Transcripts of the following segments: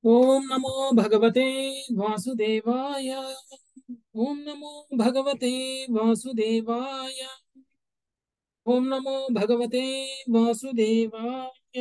ఓం నమో భగవతే వాసుదేవాయ ఓం నమో భగవతే వాసుదేవాయ ఓం నమో భగవతే వాసుదేవాయ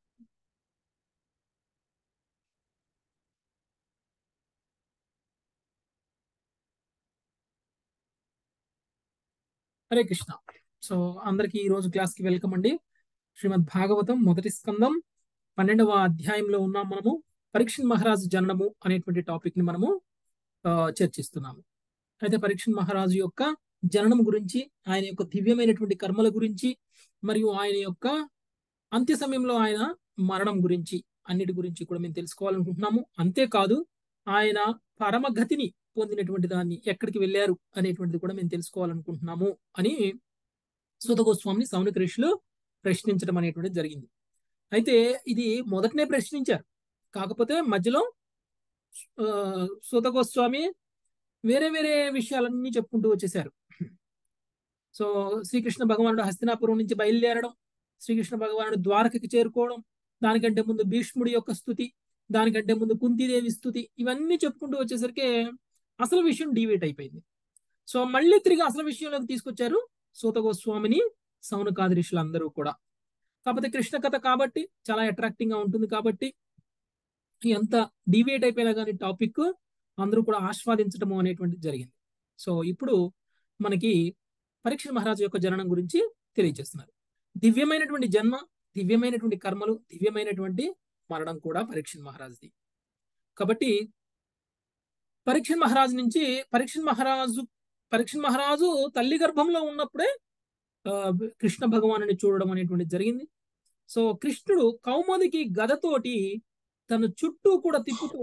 హరే కృష్ణ సో అందరికీ ఈ రోజు క్లాస్ కి వెల్కమ్ అండి శ్రీమద్ భాగవతం మొదటి స్కందం పన్నెండవ అధ్యాయంలో ఉన్నాం మనము పరీక్షణ్ మహారాజు జననము అనేటువంటి టాపిక్ ని మనము ఆ, చర్చిస్తున్నాము అయితే పరీక్షణ్ మహారాజు యొక్క జననం గురించి ఆయన యొక్క దివ్యమైనటువంటి కర్మల గురించి మరియు ఆయన యొక్క అంత్య సమయంలో ఆయన మరణం గురించి అన్నిటి గురించి కూడా మేము తెలుసుకోవాలనుకుంటున్నాము అంతేకాదు ఆయన పరమగతిని పొందినటువంటి దాన్ని ఎక్కడికి వెళ్ళారు అనేటువంటిది కూడా మేము తెలుసుకోవాలనుకుంటున్నాము అని సూత గోస్వామిని సౌనిక ఋషులు ప్రశ్నించడం అనేటువంటిది జరిగింది అయితే ఇది మొదటనే ప్రశ్నించారు కాకపోతే మధ్యలో ఆ, సూత గోస్వామి వేరే వేరే విషయాలన్నీ చెప్పుకుంటూ వచ్చేసారు సో శ్రీకృష్ణ భగవానుడు హస్తినాపురం నుంచి బయలుదేరడం శ్రీకృష్ణ భగవానుడు ద్వారకకి చేరుకోవడం దానికంటే ముందు భీష్ముడి యొక్క స్థుతి దానికంటే ముందు కుంతీదేవి స్థుతి ఇవన్నీ చెప్పుకుంటూ వచ్చేసరికి అసలు విషయం డివేట్ అయిపోయింది సో మళ్ళీ తిరిగి అసలు విషయంలోకి తీసుకొచ్చారు సూత గోస్వామిని సౌనకాది ఋషులు అందరూ కూడా కాకపోతే కృష్ణ కథ కాబట్టి చాలా అట్రాక్టింగ్ గా ఉంటుంది కాబట్టి ఎంత డివేట్ అయిపోయినా కానీ టాపిక్ అందరూ కూడా ఆస్వాదించడం అనేటువంటిది జరిగింది సో ఇప్పుడు మనకి పరీక్ష మహారాజు యొక్క జననం గురించి తెలియజేస్తున్నారు దివ్యమైనటువంటి జన్మ దివ్యమైనటువంటి కర్మలు దివ్యమైనటువంటి మరణం కూడా పరీక్ష మహారాజుది కాబట్టి పరీక్ష మహారాజు నుంచి పరీక్ష మహారాజు పరీక్ష మహారాజు తల్లి గర్భంలో ఉన్నప్పుడే ఆ, కృష్ణ భగవానుని చూడడం అనేటువంటిది జరిగింది సో కృష్ణుడు కౌముదికి గదతోటి తన చుట్టూ కూడా తిప్పుతూ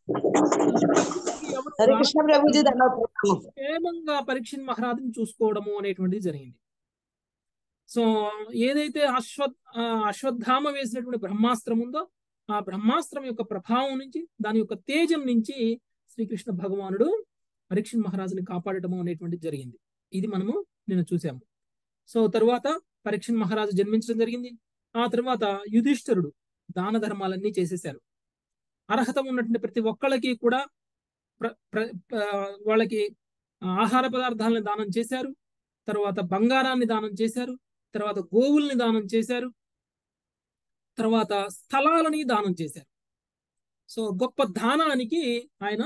ఎవరు హరే కృష్ణ ప్రభుజీ దండోపాయము క్షేమంగా పరీక్ష మహారాజుని చూసుకోవడము అనేటువంటిది జరిగింది సో ఏదైతే అశ్వ ఆ, అశ్వత్థామ వేసినటువంటి బ్రహ్మాస్త్రం ఉందో ఆ బ్రహ్మాస్త్రం యొక్క ప్రభావం నుంచి దాని యొక్క తేజం నుంచి శ్రీకృష్ణ భగవానుడు పరీక్ష మహారాజుని కాపాడటము అనేటువంటిది జరిగింది ఇది మనము నిన్న చూసాము సో తరువాత పరీక్ష మహారాజు జన్మించడం జరిగింది ఆ తర్వాత యుధిష్ఠరుడు దాన ధర్మాలన్నీ చేసేశారు అర్హత ఉన్నటువంటి ప్రతి ఒక్కళ్ళకి కూడా ప్ర ప్ర- ఆ, వాళ్ళకి ఆహార పదార్థాలను దానం చేశారు తర్వాత బంగారాన్ని దానం చేశారు తర్వాత గోవుల్ని దానం చేశారు తర్వాత స్థలాలని దానం చేశారు సో గొప్ప దానానికి ఆయన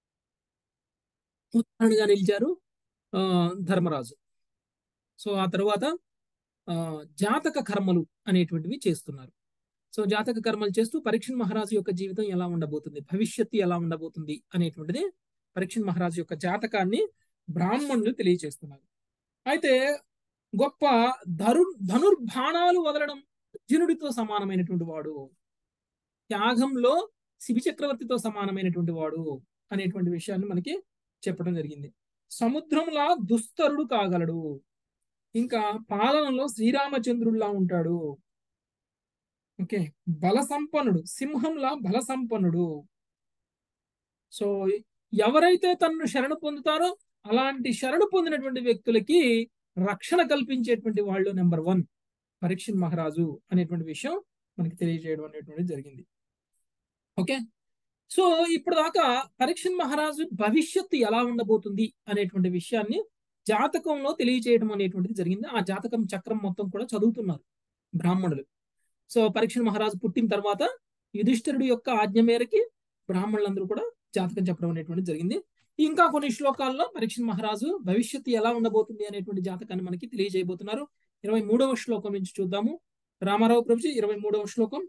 ఉదాహరణగా నిలిచారు ఆ, ధర్మరాజు సో ఆ తర్వాత ఆ, జాతక కర్మలు అనేటువంటివి చేస్తున్నారు సో జాతక కర్మలు చేస్తూ పరీక్ష మహారాజు యొక్క జీవితం ఎలా ఉండబోతుంది భవిష్యత్తు ఎలా ఉండబోతుంది అనేటువంటిది పరీక్ష మహారాజు యొక్క జాతకాన్ని బ్రాహ్మణులు తెలియజేస్తున్నారు అయితే గొప్ప ధరు ధనుర్బాణాలు వదలడం అర్జునుడితో సమానమైనటువంటి వాడు త్యాగంలో శిబి చక్రవర్తితో సమానమైనటువంటి వాడు అనేటువంటి విషయాన్ని మనకి చెప్పడం జరిగింది సముద్రంలా దుస్తరుడు కాగలడు ఇంకా పాలనలో శ్రీరామచంద్రుడిలా ఉంటాడు ఓకే బల సంపన్నుడు సింహంలా బల సంపన్నుడు సో ఎవరైతే తనను శరణు పొందుతారో అలాంటి శరణు పొందినటువంటి వ్యక్తులకి రక్షణ కల్పించేటువంటి వాళ్ళు నెంబర్ వన్ పరీక్ష మహారాజు అనేటువంటి విషయం మనకి తెలియజేయడం అనేటువంటిది జరిగింది ఓకే సో ఇప్పుడు దాకా పరీక్ష మహారాజు భవిష్యత్తు ఎలా ఉండబోతుంది అనేటువంటి విషయాన్ని జాతకంలో తెలియజేయడం అనేటువంటిది జరిగింది ఆ జాతకం చక్రం మొత్తం కూడా చదువుతున్నారు బ్రాహ్మణులు సో పరీక్ష మహారాజు పుట్టిన తర్వాత యుధిష్ఠిరుడి యొక్క ఆజ్ఞ మేరకి బ్రాహ్మణులందరూ కూడా జాతకం చెప్పడం అనేటువంటిది జరిగింది ఇంకా కొన్ని శ్లోకాల్లో పరీక్ష మహారాజు భవిష్యత్తు ఎలా ఉండబోతుంది అనేటువంటి జాతకాన్ని మనకి తెలియజేయబోతున్నారు ఇరవై మూడవ శ్లోకం నుంచి చూద్దాము రామారావు ప్రభుజీ ఇరవై మూడవ శ్లోకం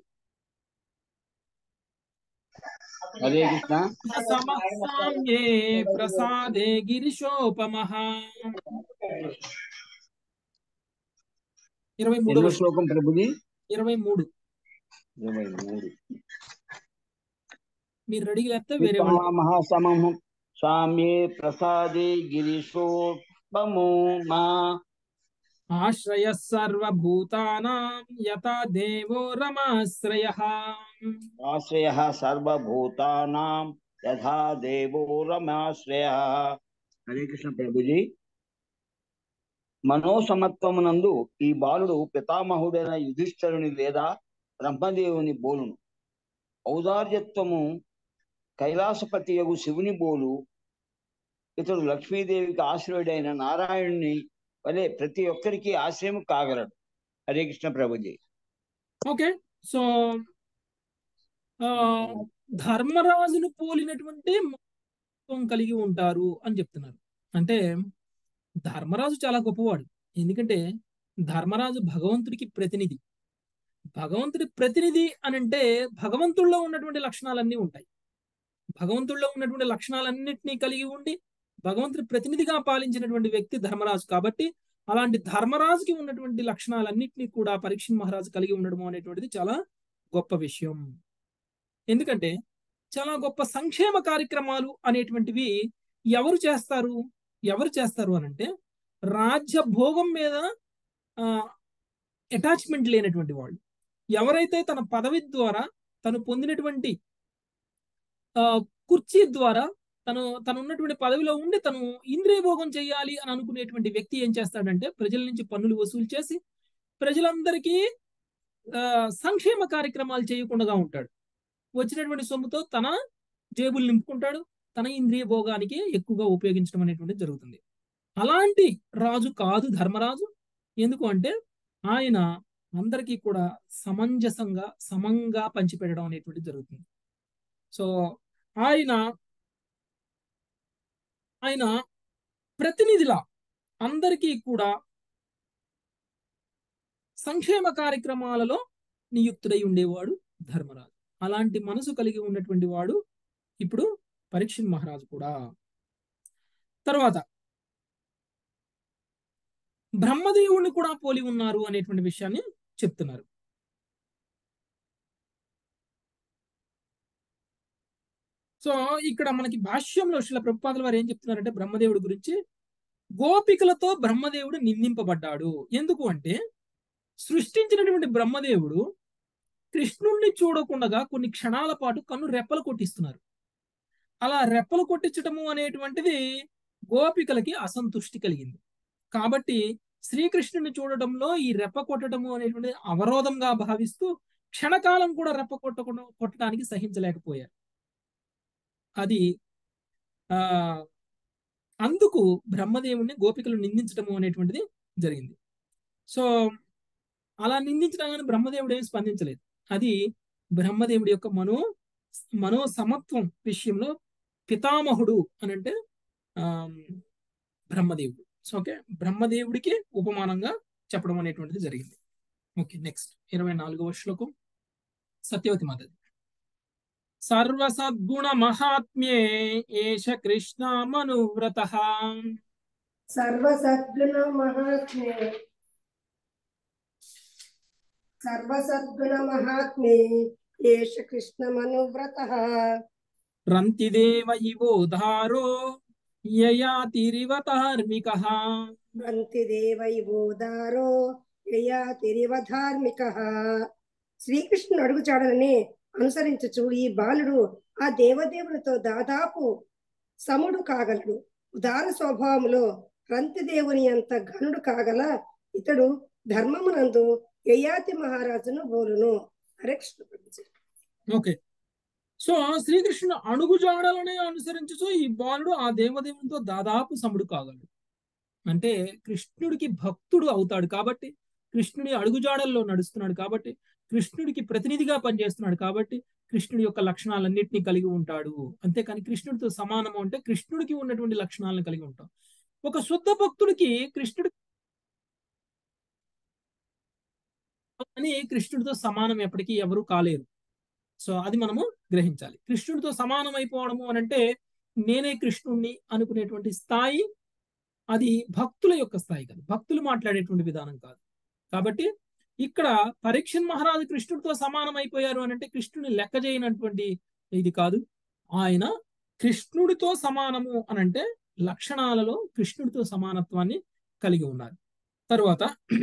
హరే కృష్ణ సమసామ్యే ప్రసాదే గిరిశోపమః ఇరవై మూడవ ఎన్నో శ్లోకం ప్రభుజీ ఇరవై మూడు ఇరవై మూడు మీరు రెడీగా లేకపోతే వేరే వాళ్ళు మహాసమం స్వామ్యే ప్రసాదే గిరీశోపము మా ఆశ్రయ సర్వభూతానాం యథా దేవో రమాశ్రయ ఆశ్రయ సర్వభూతానాం యథా దేవో రమాశ్రయ హరే కృష్ణ ప్రభుజీ మనోసమత్వమునందు ఈ బాలుడు పితామహుడైన యుధిష్ఠరుని లేదా బ్రహ్మదేవుని బోలును ఔదార్యత్వము కైలాసపతి యగు శివుని బోలు ఇతడు లక్ష్మీదేవికి ఆశ్రయుడైన నారాయణుని వలె ప్రతి ఒక్కరికి ఆశ్రయం కాగలడు హరే కృష్ణ ప్రభుజీ ఓకే సో ఆ ధర్మరాజును పోలినటువంటి మహత్వం కలిగి ఉంటారు అని చెప్తున్నారు అంటే ధర్మరాజు చాలా గొప్పవాడు ఎందుకంటే ధర్మరాజు భగవంతుడికి ప్రతినిధి భగవంతుడి ప్రతినిధి అని అంటే భగవంతుల్లో ఉన్నటువంటి లక్షణాలన్నీ ఉంటాయి భగవంతుల్లో ఉన్నటువంటి లక్షణాలన్నింటినీ కలిగి ఉండి భగవంతుడి ప్రతినిధిగా పాలించినటువంటి వ్యక్తి ధర్మరాజు కాబట్టి అలాంటి ధర్మరాజుకి ఉన్నటువంటి లక్షణాలన్నింటినీ కూడా పరీక్ష మహారాజు కలిగి ఉండడం అనేటువంటిది చాలా గొప్ప విషయం ఎందుకంటే చాలా గొప్ప సంక్షేమ కార్యక్రమాలు అనేటువంటివి ఎవరు చేస్తారు ఎవరు చేస్తారు అని అంటే రాజ్య భోగం మీద అటాచ్మెంట్ లేనటువంటి వాళ్ళు ఎవరైతే తన పదవి ద్వారా తను పొందినటువంటి కుర్చీ ద్వారా తను తను ఉన్నటువంటి పదవిలో ఉండి తను ఇంద్రియ భోగం చేయాలి అని అనుకునేటువంటి వ్యక్తి ఏం చేస్తాడంటే ప్రజల నుంచి పన్నులు వసూలు చేసి ప్రజలందరికీ సంక్షేమ కార్యక్రమాలు చేయకుండా ఉంటాడు వచ్చినటువంటి సొమ్ముతో తన జేబులు నింపుకుంటాడు తన ఇంద్రియ భోగానికి ఎక్కువగా ఉపయోగించడం అనేటువంటిది జరుగుతుంది అలాంటి రాజు కాదు ధర్మరాజు ఎందుకు అంటే ఆయన అందరికీ కూడా సమంజసంగా సమంగా పంచిపెట్టడం అనేటువంటిది జరుగుతుంది సో ఆయన ఆయన ప్రతినిధిలా అందరికీ కూడా సంక్షేమ కార్యక్రమాలలో నియుక్తుడై ఉండేవాడు ధర్మరాజు అలాంటి మనసు కలిగి ఉన్నటువంటి వాడు ఇప్పుడు పరీక్షణ్ మహారాజు కూడా తర్వాత బ్రహ్మదేవుణ్ణి కూడా పోలి ఉన్నారు అనేటువంటి విషయాన్ని చెప్తున్నారు సో ఇక్కడ మనకి భాష్యంలో శిల ప్రభుపాదుల వారు ఏం చెప్తున్నారంటే బ్రహ్మదేవుడి గురించి గోపికలతో బ్రహ్మదేవుడు నిందింపబడ్డాడు ఎందుకు అంటే సృష్టించినటువంటి బ్రహ్మదేవుడు కృష్ణుణ్ణి చూడకుండా కొన్ని క్షణాల పాటు కన్ను రెప్పలు కొట్టిస్తున్నారు అలా రెప్పలు కొట్టించటము అనేటువంటిది గోపికలకి అసంతృష్టి కలిగింది కాబట్టి శ్రీకృష్ణుని చూడటంలో ఈ రెప్ప కొట్టడము అనేటువంటిది అవరోధంగా భావిస్తూ క్షణకాలం కూడా రెప్ప కొట్టకుండా కొట్టడానికి సహించలేకపోయారు అది ఆ అందుకు బ్రహ్మదేవుణ్ణి గోపికలు నిందించడము అనేటువంటిది జరిగింది సో అలా నిందించడం బ్రహ్మదేవుడు ఏమి స్పందించలేదు అది బ్రహ్మదేవుడి యొక్క మనో మనో సమత్వం విషయంలో పితామహుడు అని అంటే బ్రహ్మదేవుడు సో ఓకే బ్రహ్మదేవుడికి ఉపమానంగా చెప్పడం అనేటువంటిది జరిగింది ఓకే నెక్స్ట్ ఇరవై నాలుగవ శ్లోకం సత్యవతి మాతది సర్వసద్గుణ మహాత్మ్యే ఏష కృష్ణ మనువ్రత సర్వసద్గుణ మహాత్మ్యే సర్వసద్గుణ మహాత్మ్యే ఏష కృష్ణమనువ్రత రంతిదేవ ఇవోధారో యయాతిరివ ధార్మిక రంతిదేవ ఇవోదారో యయాతిరివ ధార్మిక శ్రీకృష్ణుడు అడుగుచాడనని అనుసరించుచు ఈ బాలుడు ఆ దేవదేవునితో దాదాపు సముడు కాగలడు ఉదార స్వభావములో రంతిదేవుని అంత ఘనుడు కాగల ఇతడు ధర్మమునందు యయాతి మహారాజును బోలును హరే కృష్ణ ఓకే సో శ్రీకృష్ణుడు అడుగుజాడలనే అనుసరించుచు ఈ బాలుడు ఆ దేవదేవునితో దాదాపు సముడు కాగలడు అంటే కృష్ణుడికి భక్తుడు అవుతాడు కాబట్టి కృష్ణుడి అడుగుజాడల్లో నడుస్తున్నాడు కాబట్టి కృష్ణుడికి ప్రతినిధిగా పనిచేస్తున్నాడు కాబట్టి కృష్ణుడి యొక్క లక్షణాలన్నింటినీ కలిగి ఉంటాడు అంతేకాని కృష్ణుడితో సమానము అంటే కృష్ణుడికి ఉన్నటువంటి లక్షణాలను కలిగి ఉంటాం ఒక శుద్ధ భక్తుడికి కృష్ణుడి అని కృష్ణుడితో సమానం ఎప్పటికీ ఎవరు కాలేరు సో అది మనము గ్రహించాలి కృష్ణుడితో సమానం అయిపోవడము అని అంటే నేనే కృష్ణుణ్ణి అనుకునేటువంటి స్థాయి అది భక్తుల యొక్క స్థాయి కాదు భక్తులు మాట్లాడేటువంటి విధానం కాదు కాబట్టి ఇక్కడ పరీక్షన్ మహారాజు కృష్ణుడితో సమానం అయిపోయారు అని అంటే కృష్ణుని లెక్క చేయనటువంటి ఇది కాదు ఆయన కృష్ణుడితో సమానము అని అంటే లక్షణాలలో కృష్ణుడితో సమానత్వాన్ని కలిగి ఉన్నారు తరువాత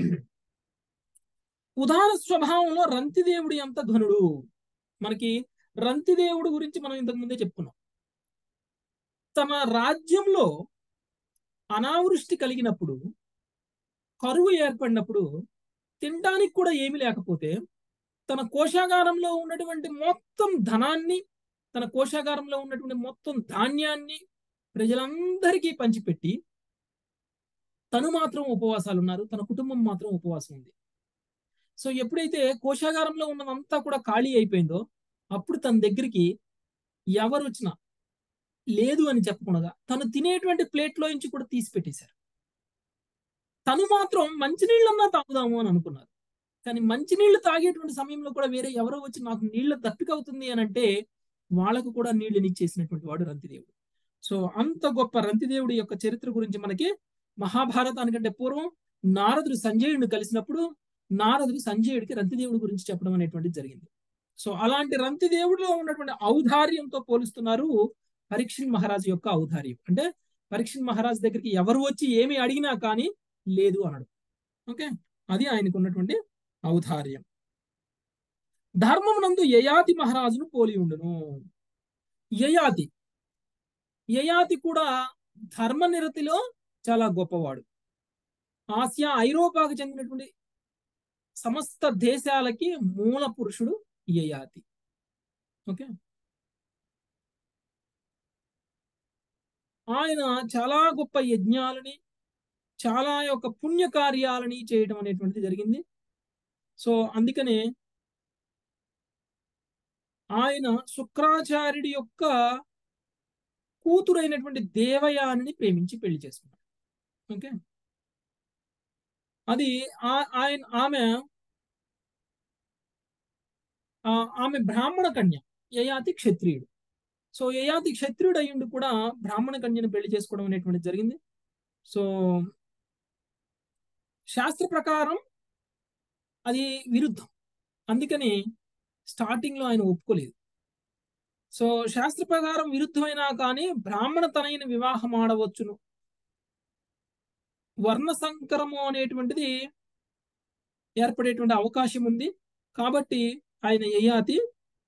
ఉదార స్వభావంలో రంతిదేవుడి అంత ధనుడు మనకి రంతిదేవుడు గురించి మనం ఇంతకు ముందే చెప్పుకున్నాం తన రాజ్యంలో అనావృష్టి కలిగినప్పుడు కరువు ఏర్పడినప్పుడు తినడానికి కూడా ఏమీ లేకపోతే తన కోశాగారంలో ఉన్నటువంటి మొత్తం ధనాన్ని తన కోశాగారంలో ఉన్నటువంటి మొత్తం ధాన్యాన్ని ప్రజలందరికీ పంచిపెట్టి తను మాత్రం ఉపవాసాలు ఉన్నారు తన కుటుంబం మాత్రం ఉపవాసం ఉంది సో ఎప్పుడైతే కోశాగారంలో ఉన్నదంతా కూడా ఖాళీ అయిపోయిందో అప్పుడు తన దగ్గరికి ఎవరు వచ్చినా లేదు అని చెప్పకుండా తను తినేటువంటి ప్లేట్లో నుంచి కూడా తీసి పెట్టేశారు తను మాత్రం మంచినీళ్ళన్నా తాగుదాము అని అనుకున్నారు కానీ మంచినీళ్లు తాగేటువంటి సమయంలో కూడా వేరే ఎవరో వచ్చి నాకు నీళ్ళ దప్పిక అవుతుంది అని అంటే వాళ్ళకు కూడా నీళ్ళని ఇచ్చేసినటువంటి వాడు రంతిదేవుడు సో అంత గొప్ప రంతిదేవుడి యొక్క చరిత్ర గురించి మనకి మహాభారతానికంటే పూర్వం నారదుడు సంజయుడిని కలిసినప్పుడు నారదుడు సంజయుడికి రంతిదేవుడి గురించి చెప్పడం అనేటువంటిది జరిగింది సో అలాంటి రంతిదేవుడిలో ఉన్నటువంటి ఔదార్యంతో పోలుస్తున్నారు పరీక్షణ్ మహారాజు యొక్క ఔదార్యం అంటే పరీక్షణ్ మహారాజు దగ్గరికి ఎవరు వచ్చి ఏమి అడిగినా కానీ లేదు అనడు ఓకే అది ఆయనకు ఉన్నటువంటి ఔదార్యం ధర్మమునందు యయాతి మహారాజును పోలి ఉండును యయాతి యయాతి కూడా ధర్మనిరతిలో చాలా గొప్పవాడు ఆసియా ఐరోపాకు చెందినటువంటి సమస్త దేశాలకి మూల పురుషుడు యయాతి ఓకే ఆయన చాలా గొప్ప యజ్ఞాలని చాలా యొక్క పుణ్య కార్యాలని చేయడం అనేటువంటిది జరిగింది సో అందుకనే ఆయన శుక్రాచార్యుడి యొక్క కూతురైనటువంటి దేవయానిని ప్రేమించి పెళ్లి చేసుకున్నాడు ఓకే అది ఆయన ఆమె ఆమె బ్రాహ్మణ కన్య యయాతి క్షత్రియుడు సో యయాతి క్షత్రియుడు అయ్యుండి కూడా బ్రాహ్మణ కన్యను పెళ్లి చేసుకోవడం అనేటువంటిది జరిగింది సో శాస్త్ర ప్రకారం అది విరుద్ధం అందుకని స్టార్టింగ్ లో ఆయన ఒప్పుకోలేదు సో శాస్త్ర ప్రకారం విరుద్ధమైనా కానీ బ్రాహ్మణ తనైన వివాహం ఆడవచ్చును వర్ణ సంకరము అనేటువంటిది ఏర్పడేటువంటి అవకాశం ఉంది కాబట్టి ఆయన యయాతి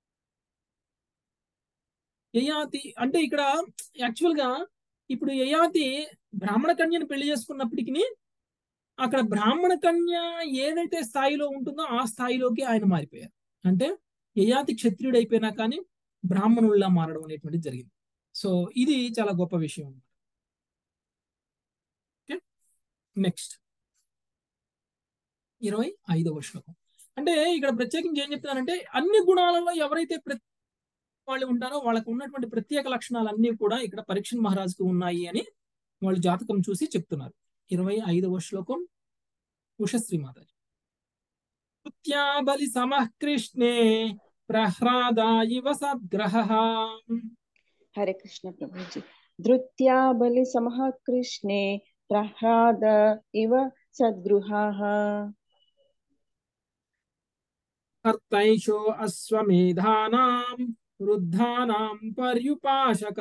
యయాతి అంటే ఇక్కడ యాక్చువల్ గా ఇప్పుడు యయాతి బ్రాహ్మణ కన్యను పెళ్లి చేసుకున్నప్పటికీ అక్కడ బ్రాహ్మణ కన్య ఏదైతే స్థాయిలో ఉంటుందో ఆ స్థాయిలోకి ఆయన మారిపోయారు అంటే యయాతి క్షత్రియుడు అయిపోయినా కానీ బ్రాహ్మణుల్లా మారడం అనేటువంటిది జరిగింది సో ఇది చాలా గొప్ప విషయం ఓకే నెక్స్ట్ ఇరవై ఐదవ శ్లోకం అంటే ఇక్కడ ప్రత్యేకించి ఏం చెప్తున్నానంటే అన్ని గుణాలలో ఎవరైతే వాళ్ళు ఉంటారో వాళ్ళకు ఉన్నటువంటి ప్రత్యేక లక్షణాలన్నీ కూడా ఇక్కడ పరీక్ష మహారాజుకు ఉన్నాయి అని వాళ్ళు జాతకం చూసి చెప్తున్నారు ఇరవై ఐదవ శ్లోకం ఉషశ్రీ మాతాజీ బలి సమకృష్ణే ప్రహ్లాదా ఇవ సద్గ్రహ హరే కృష్ణ ప్రభుజీ ధృత్యా బలి సమః కృష్ణే ప్రహ్లాద ఇవ సద్గృహ కర్తైషో అశ్వమేధానాం వృద్ధానాం పర్యుపాశక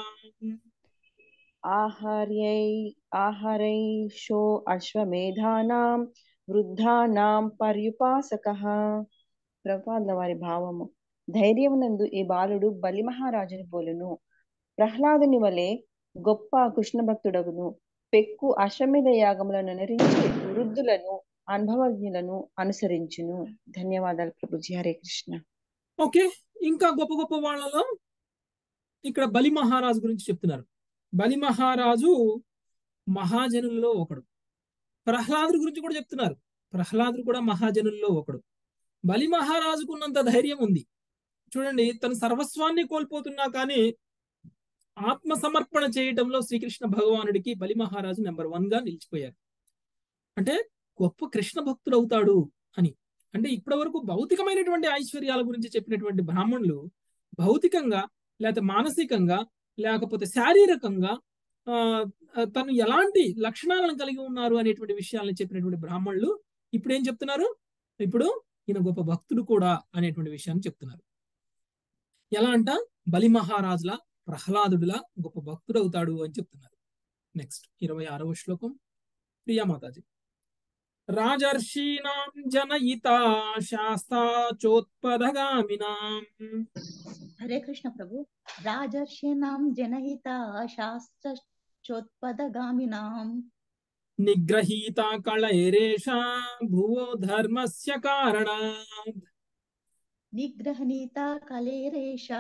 ఆహార్యై ఆహారైషో అశ్వమేధానాం వృద్ధానాం పర్యుపాసక ప్రభుపాదుల వారి భావము ధైర్యమునందు ఈ బాలుడు బలి మహారాజుని పోలును ప్రహ్లాదుని వలె గొప్ప కృష్ణ భక్తుడగును పెక్కు అశ్వమేధ యాగములను నరించి వృద్ధులను అనుభవజ్ఞులను అనుసరించును ధన్యవాదాలు ప్రభుజీ హరే కృష్ణ ఓకే ఇంకా గొప్ప గొప్ప వాళ్ళలో ఇక్కడ బలి మహారాజు గురించి చెప్తున్నారు బలి మహారాజు మహాజనుల్లో ఒకడు ప్రహ్లాదుడి గురించి కూడా చెప్తున్నారు ప్రహ్లాదుడు కూడా మహాజనుల్లో ఒకడు బలి మహారాజుకు ఉన్నంత ధైర్యం ఉంది చూడండి తన సర్వస్వాన్ని కోల్పోతున్నా కానీ ఆత్మ సమర్పణ చేయటంలో శ్రీకృష్ణ భగవానుడికి బలి మహారాజు నెంబర్ వన్ గా నిలిచిపోయారు అంటే గొప్ప కృష్ణ భక్తుడు అవుతాడు అని అంటే ఇప్పటి వరకు భౌతికమైనటువంటి ఐశ్వర్యాల గురించి చెప్పినటువంటి బ్రాహ్మణులు భౌతికంగా లేకపోతే మానసికంగా లేకపోతే శారీరకంగా ఆ తను ఎలాంటి లక్షణాలను కలిగి ఉన్నారు అనేటువంటి విషయాలను చెప్పినటువంటి బ్రాహ్మణులు ఇప్పుడు ఏం చెప్తున్నారు ఇప్పుడు ఈయన గొప్ప భక్తుడు కూడా అనేటువంటి విషయాన్ని చెప్తున్నారు ఎలా అంట బలి మహారాజుల ప్రహ్లాదుడిలా గొప్ప భక్తుడు అవుతాడు అని చెప్తున్నారు నెక్స్ట్ ఇరవై ఆరవ శ్లోకం ప్రియామాతాజీ రాజర్షీనాం జనయిత శాస్తా చోత్పదగామినాం హరే కృష్ణ ప్రభు రాజర్షినాం జనహిత శాస్త్ర చోత్పదగామినాం నిగ్రహీత కళైరేష భువో ధర్మస్య కారణాత్ నిగ్రహణీత కలేరేష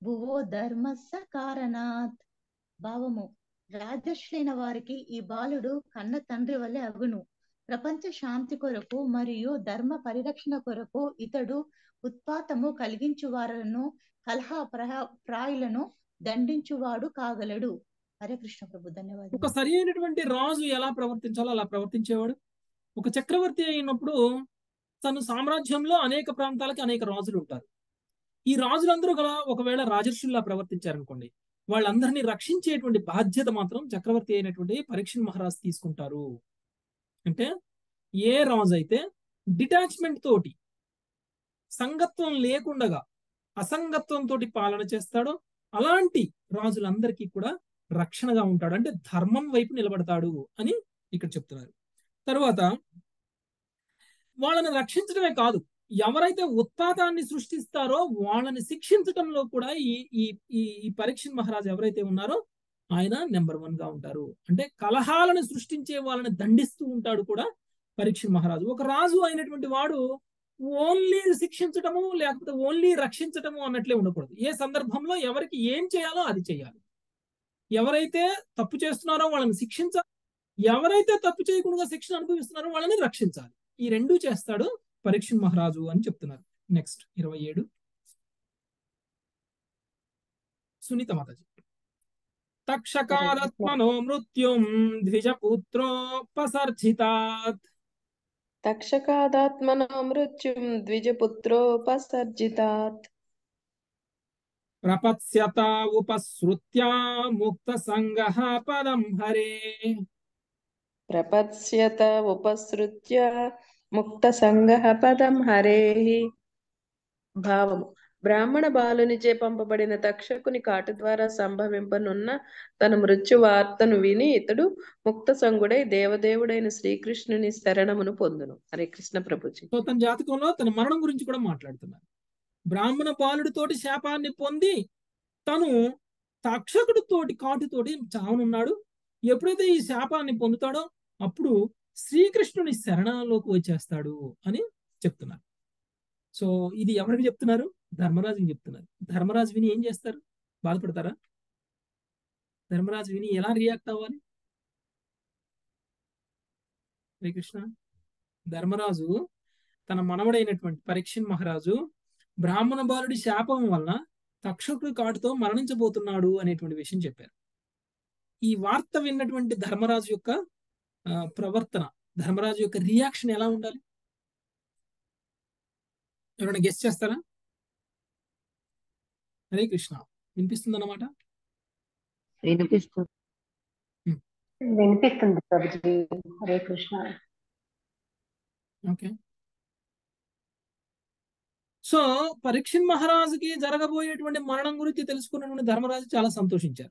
భువో ధర్మస్య కారణాత్ భావము రాజర్షులైన వారికి ఈ బాలుడు కన్న తండ్రి వలె అగును ప్రపంచ శాంతి కొరకు మరియు ధర్మ పరిరక్షణ కొరకు ఇతడు ఉత్పాతము కలిగించు వారులను కలహ ప్రహ- ప్రాయులను దండించువాడు కాగలడు హరే కృష్ణ ప్రభు ఒక ధన్యవాదాలు సరి అయినటువంటి రాజు ఎలా ప్రవర్తించాలో అలా ప్రవర్తించేవాడు ఒక చక్రవర్తి అయినప్పుడు తన సామ్రాజ్యంలో అనేక ప్రాంతాలకి అనేక రాజులు ఉంటారు ఈ రాజులందరూ గల ఒకవేళ రాజర్షుల్లా ప్రవర్తించారనుకోండి వాళ్ళందరినీ రక్షించేటువంటి బాధ్యత మాత్రం చక్రవర్తి అయినటువంటి పరీక్ష మహారాజ్ తీసుకుంటారు అంటే ఏ రాజు అయితే డిటాచ్మెంట్ తోటి సంగత్వం లేకుండగా అసంగత్వం తోటి పాలన చేస్తాడో అలాంటి రాజులందరికీ కూడా రక్షణగా ఉంటాడు అంటే ధర్మం వైపు నిలబడతాడు అని ఇక్కడ చెప్తున్నారు తరువాత వాళ్ళని రక్షించడమే కాదు ఎవరైతే ఉత్పాతాన్ని సృష్టిస్తారో వాళ్ళని శిక్షించడంలో కూడా ఈ ఈ ఈ ఈ పరీక్ష మహారాజు ఎవరైతే ఉన్నారో ఆయన నెంబర్ వన్ గా ఉంటారు అంటే కలహాలను సృష్టించే వాళ్ళని దండిస్తూ ఉంటాడు కూడా పరీక్ష మహారాజు ఒక రాజు అయినటువంటి వాడు ఓన్లీ శిక్షించటము లేకపోతే ఓన్లీ రక్షించటము అన్నట్లే ఉండకూడదు ఏ సందర్భంలో ఎవరికి ఏం చేయాలో అది చేయాలి ఎవరైతే తప్పు చేస్తున్నారో వాళ్ళని శిక్షించాలి ఎవరైతే తప్పు చేయకుండా శిక్షణ అనుభవిస్తున్నారో వాళ్ళని రక్షించాలి ఈ రెండూ చేస్తాడు పరీక్ష మహారాజు అని చెప్తున్నారు నెక్స్ట్ ఇరవై ఏడు సునీత మాతాజీ తక్షకారత్మనో మృత్యుం ద్విజపుత్రోపసర్జితాత్ తక్షకాదాత్మనో మృత్యుం ద్విజపుత్రోపసర్జితాత్ ప్రపత్స్యత ఉపసృత్య ముక్త సంగ పదం హరే ప్రపత్స్యత ఉపసృత్య ముక్త సంగ పదం హరేః భావము బ్రాహ్మణ బాలునిచే పంపబడిన తక్షకుని కాటు ద్వారా సంభవింపనున్న తన మృత్యు వార్తను విని ఇతడు ముక్త సంగుడై దేవదేవుడైన శ్రీకృష్ణుని శరణమును పొందును హరే కృష్ణ ప్రభుజీ సో తన జాతకంలో తన మరణం గురించి కూడా మాట్లాడుతున్నారు బ్రాహ్మణ బాలుడితోటి శాపాన్ని పొంది తను తక్షకుడితోటి కాటుతోటి చావనున్నాడు ఎప్పుడైతే ఈ శాపాన్ని పొందుతాడో అప్పుడు శ్రీకృష్ణుని శరణంలోకి వచ్చేస్తాడు అని చెప్తున్నారు సో ఇది ఎవరికి చెప్తున్నారు ధర్మరాజుకి చెప్తున్నారు ధర్మరాజు విని ఏం చేస్తారు బాధపడతారా ధర్మరాజు విని ఎలా రియాక్ట్ అవ్వాలి హరే కృష్ణ ధర్మరాజు తన మనవడైనటువంటి పరీక్షణ్ మహారాజు బ్రాహ్మణ బాలుడి శాపం వలన తక్షకుడి కాటుతో మరణించబోతున్నాడు అనేటువంటి విషయం చెప్పారు ఈ వార్త విన్నటువంటి ధర్మరాజు యొక్క ఆ, ప్రవర్తన ధర్మరాజు యొక్క రియాక్షన్ ఎలా ఉండాలి ఎవరైనా గెస్ట్ చేస్తారా హరే కృష్ణ వినిపిస్తుంది అన్నమాట వినిపిస్తుంది Hmm. వినిపిస్తుంది ప్రభుజీ హరే కృష్ణ ఓకే సో పరీక్షణ్ మహారాజుకి జరగబోయేటువంటి మరణం గురించి తెలుసుకున్నటువంటి ధర్మరాజు చాలా సంతోషించారు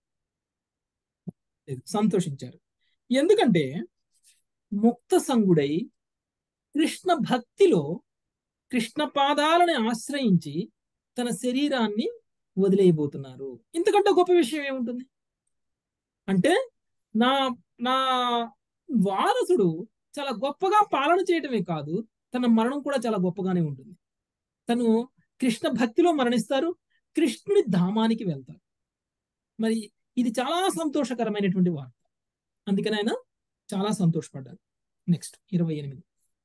సంతోషించారు ఎందుకంటే ముక్త సంగుడై కృష్ణ భక్తిలో కృష్ణ పాదాలని ఆశ్రయించి తన శరీరాన్ని వదిలేయబోతున్నారు ఇంతకంటే గొప్ప విషయం ఏముంటుంది అంటే నా నా వారసుడు చాలా గొప్పగా పాలన చేయటమే కాదు తన మరణం కూడా చాలా గొప్పగానే ఉంటుంది తను కృష్ణ భక్తిలో మరణిస్తారు కృష్ణుని ధామానికి వెళ్తారు మరి ఇది చాలా సంతోషకరమైనటువంటి వార్త అందుకని ఆయన చాలా సంతోషపడ్డారు నెక్స్ట్ ఇరవై ఎనిమిది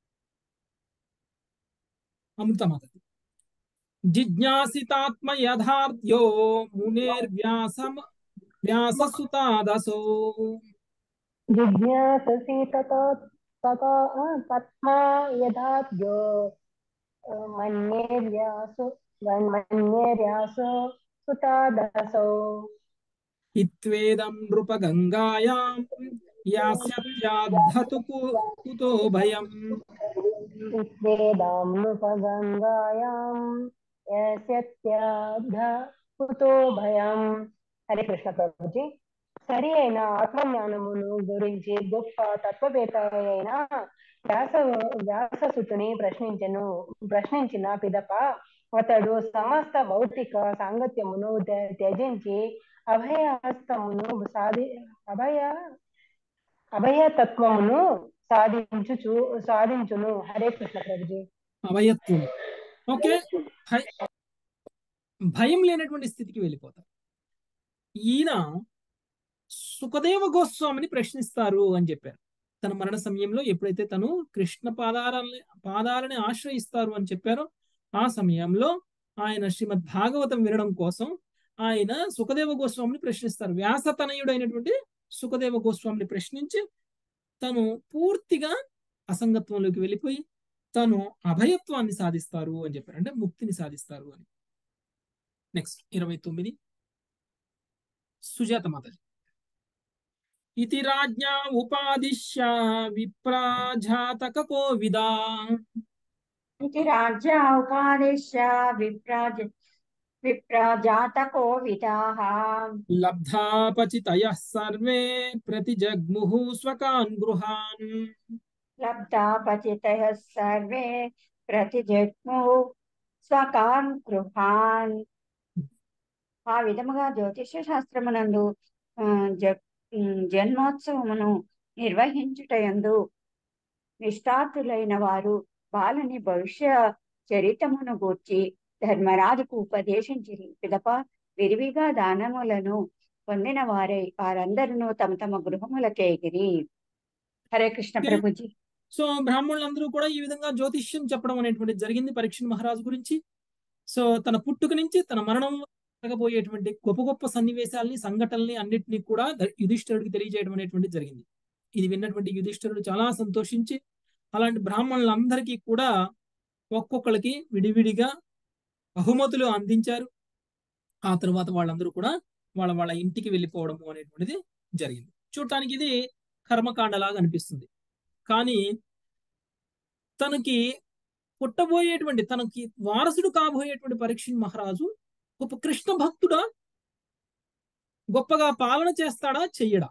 అమృతమాత జిజ్ఞాసితాత్మ యథార్థ్యో మునేర్వ్యాసం వ్యాససుతాదసో జిజ్ఞాససి తతో తతో ఆ, తత్మా యథాద్యో ఆ, మన్యేర్యాసు మన్యేర్యాసు సుతాదసౌ ఇత్వేదం నృపగంగాయాం యాస్యత్యాద్ధతు కు- కుతో భయం వేదాం నృపగంగాయాం యస్యత్యాధ కుతో భయం హరే కృష్ణ ప్రభుజీ సరి అయిన ఆత్మజ్ఞానమును గురించి గొప్ప తత్వవేత్త అయిన వ్యాస వ్యాససుతుని ప్రశ్నించను ప్రశ్నించిన పిదప అతడు సమస్త భౌతిక సాంగత్యమును త్య- త్యజించి అభయహస్తమును సాధి అభయ అభయతత్వమును సాధించుచు సాధించును హరే కృష్ణ ప్రభుజీ అభయత్వం ఓకే హై భయం లేనటువంటి స్థితికి వెళ్ళిపోతారు ఈయన సుఖదేవ గోస్వామిని ప్రశ్నిస్తారు అని చెప్పారు తన మరణ సమయంలో ఎప్పుడైతే తను కృష్ణ పాదాలని పాదాలని ఆశ్రయిస్తారు అని చెప్పారో ఆ సమయంలో ఆయన శ్రీమద్ భాగవతం వినడం కోసం ఆయన సుఖదేవ గోస్వామిని ప్రశ్నిస్తారు వ్యాసతనయుడైనటువంటి సుఖదేవ గోస్వామిని ప్రశ్నించి తను పూర్తిగా అసంగత్వంలోకి వెళ్ళిపోయి తను అభయత్వాన్ని సాధిస్తారు అని చెప్పారు అంటే ముక్తిని సాధిస్తారు అని నెక్స్ట్ ఇరవై తొమ్మిది సుజాత మాతాజీ ఇతి రాజ్ఞా ఉపాదిశ్య విప్రాజాతక కోవిదా इति राज्ञा उपादिश्य विप्राज विप्राजातकोविदाः లబ్ధాపచితయ సర్వే ప్రతిజగ్ముః స్వకాన్ గృహాన్ लब्धापचितयः सर्वे प्रतिजग्मुः స్వకాన్ గృహాన్ ఆ విధముగా జ్యోతిష శాస్త్రమునందు ఆ, జ- ఉమ్, జన్మోత్సవమును నిర్వహించుటయందు నిష్ఠాతులైన వారు బాలని భవిష్య చరితమును గూర్చి ధర్మరాజుకు ఉపదేశించిరి పిదప విరివిగా దానములను పొందిన వారై వారందరూ తమ తమ గృహములకేగిరి హరే కృష్ణ Okay. ప్రభుజీ సో బ్రాహ్మణులందరూ కూడా ఈ విధంగా జ్యోతిష్యం చెప్పడం అనేటువంటిది జరిగింది పరీక్ష మహారాజు గురించి సో తన పుట్టుక నుంచి తన మరణం జరగబోయేటువంటి గొప్ప గొప్ప సన్నివేశాలని సంఘటనల్ని అన్నిటినీ కూడా ద- యుధిష్ఠిరుడికి తెలియజేయడం అనేటువంటిది జరిగింది ఇది విన్నటువంటి యుధిష్ఠిరుడు చాలా సంతోషించి అలాంటి బ్రాహ్మణులందరికీ కూడా ఒక్కొక్కరికి విడివిడిగా బహుమతులు అందించారు ఆ తర్వాత వాళ్ళందరూ కూడా వాళ్ళ వాళ్ళ ఇంటికి వెళ్ళిపోవడము అనేటువంటిది జరిగింది చూడటానికి ఇది కర్మకాండలాగా అనిపిస్తుంది కానీ తనకి పుట్టబోయేటువంటి తనకి వారసుడు కాబోయేటువంటి పరీక్ష మహారాజు గొప్ప కృష్ణ భక్తుడా గొప్పగా పాలన చేస్తాడా చెయ్యడా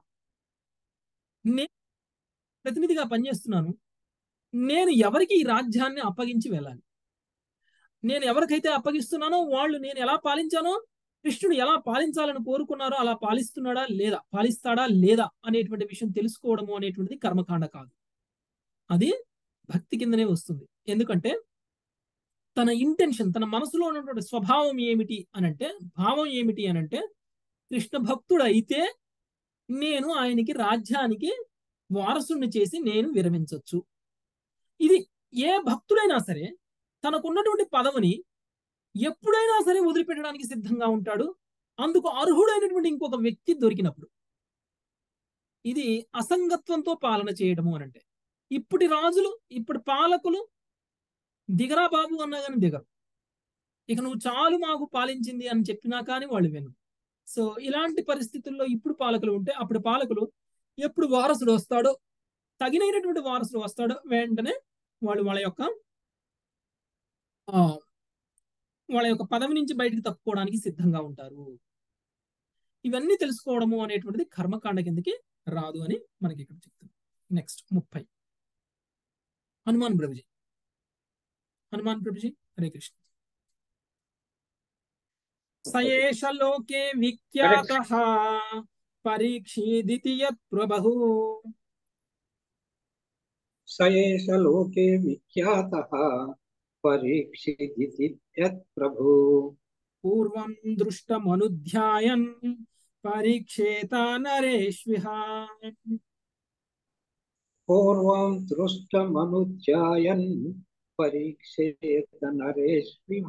నేను ప్రతినిధిగా పనిచేస్తున్నాను నేను ఎవరికి ఈ రాజ్యాన్ని అప్పగించి వెళ్ళాలి నేను ఎవరికైతే అప్పగిస్తున్నానో వాళ్ళు నేను ఎలా పాలించానో కృష్ణుడు ఎలా పాలించాలని కోరుకున్నారో అలా పాలిస్తున్నాడా లేదా పాలిస్తాడా లేదా అనేటువంటి విషయం తెలుసుకోవడము అనేటువంటిది కర్మకాండ కాదు అది భక్తి కిందనే వస్తుంది ఎందుకంటే తన ఇంటెన్షన్ తన మనసులో ఉన్నటువంటి స్వభావం ఏమిటి అనంటే భావం ఏమిటి అనంటే కృష్ణ భక్తుడు అయితే నేను ఆయనకి రాజ్యానికి వారసుని చేసి నేను విరమించవచ్చు ఇది ఏ భక్తుడైనా సరే తనకున్నటువంటి పదవిని ఎప్పుడైనా సరే వదిలిపెట్టడానికి సిద్ధంగా ఉంటాడు అందుకు అర్హుడైనటువంటి ఇంకొక వ్యక్తి దొరికినప్పుడు ఇది అసంగత్వంతో పాలన చేయడము అనంటే ఇప్పటి రాజులు ఇప్పటి పాలకులు దిగరా బాబు అన్నా కానీ దిగరు ఇక నువ్వు చాలు మాకు పాలించింది అని చెప్పినా కానీ వాళ్ళు వినరు సో ఇలాంటి పరిస్థితుల్లో ఇప్పుడు పాలకులు ఉంటే అప్పుడు పాలకులు ఎప్పుడు వారసుడు వస్తాడో తగినైనటువంటి వారసుడు వస్తాడో వెంటనే వాళ్ళు వాళ్ళ యొక్క ఆ, వాళ్ళ యొక్క పదవి నుంచి బయటికి తప్పుకోవడానికి సిద్ధంగా ఉంటారు ఇవన్నీ తెలుసుకోవడము అనేటువంటిది కర్మకాండ కిందకి రాదు అని మనకి ఇక్కడ చెప్తుంది నెక్స్ట్ ముప్పై హనుమాన్ ప్రభుజీ హనుమాన్ ప్రభుజీ హరే కృష్ణ సయేష లోకే విఖ్యాత పరీక్షీదితి యత్ ప్రభు स एष लोके विख्यातः परीक्षिदिति यत् प्रभु పూర్వం దృష్టమనుధ్యాయన్ పరీక్షేత నరేష్విహ पूर्वं दृष्टमनुध्यायन् परीक्षेत నరేష్విహ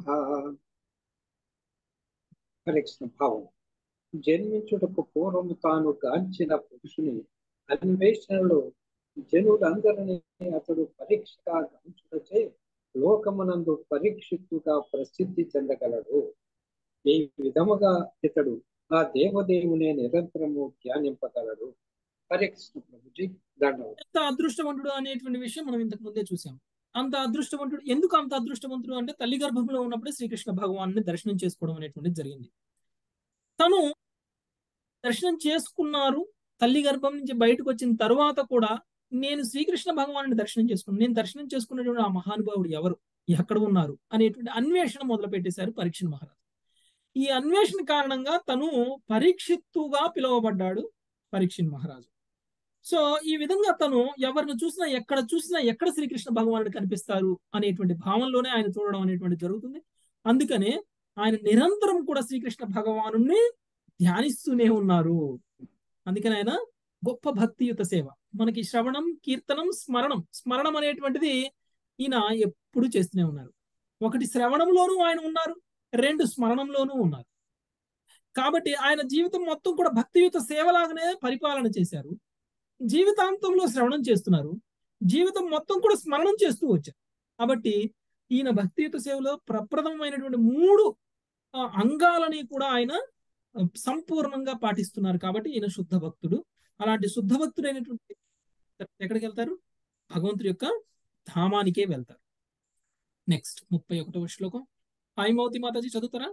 హరికృష్ణ భావం జన్మించుటకు పూర్వము తాను గాంచిన పురుషుని అన్వేషణలో జనులందరినీ అతడు పరీక్షగా గాంచుటచే లోకమునందు పరీక్షితుగా ప్రసిద్ధి చెందగలడు ఈ విధముగా ఇతడు ఆ దేవదేవునే నిరంతరము ధ్యానింపగలడు హరే కృష్ణ ప్రభుజీ దండవతం ఎంత అదృష్టవంతుడు అనేటువంటి విషయం మనం ఇంతకు ముందే చూసాం అంత అదృష్టవంతుడు ఎందుకు అంత అదృష్టవంతుడు అంటే తల్లి గర్భంలో ఉన్నప్పుడే శ్రీకృష్ణ భగవాన్ని దర్శనం చేసుకోవడం అనేటువంటిది జరిగింది తను దర్శనం చేసుకున్నారు తల్లి గర్భం నుంచి బయటకు వచ్చిన తరువాత కూడా నేను శ్రీకృష్ణ భగవాను దర్శనం చేసుకున్నాను నేను దర్శనం చేసుకున్నటువంటి ఆ మహానుభావుడు ఎవరు ఎక్కడ ఉన్నారు అనేటువంటి అన్వేషణ మొదలు పెట్టేశారు పరీక్ష మహారాజు ఈ అన్వేషణ కారణంగా తను పరీక్షిత్తుగా పిలువబడ్డాడు పరీక్ష మహారాజు సో ఈ విధంగా తను ఎవరిని చూసినా ఎక్కడ చూసినా ఎక్కడ శ్రీకృష్ణ భగవానుడు కనిపిస్తారు అనేటువంటి భావంలోనే ఆయన చూడడం అనేటువంటి జరుగుతుంది అందుకనే ఆయన నిరంతరం కూడా శ్రీకృష్ణ భగవాను ధ్యానిస్తూనే ఉన్నారు అందుకని ఆయన గొప్ప భక్తియుత సేవ మనకి శ్రవణం కీర్తనం స్మరణం స్మరణం అనేటువంటిది ఈయన ఎప్పుడు చేస్తూనే ఉన్నారు ఒకటి శ్రవణంలోనూ ఆయన ఉన్నారు రెండు స్మరణంలోనూ ఉన్నారు కాబట్టి ఆయన జీవితం మొత్తం కూడా భక్తియుత సేవలాగానే పరిపాలన చేశారు జీవితాంతంలో శ్రవణం చేస్తున్నారు జీవితం మొత్తం కూడా స్మరణం చేస్తూ వచ్చారు కాబట్టి ఈయన భక్తియుత సేవలో ప్రప్రథమైనటువంటి మూడు ఆ, అంగాలని కూడా ఆయన ఆ, సంపూర్ణంగా పాటిస్తున్నారు కాబట్టి ఈయన శుద్ధ భక్తుడు అలాంటి శుద్ధ భక్తుడైనటువంటి ఎక్కడికి వెళ్తారు భగవంతుడి యొక్క ధామానికే వెళ్తారు నెక్స్ట్ ముప్పై ఒకటవ శ్లోకం ఐమౌతి మాతాజీ చదువుతారా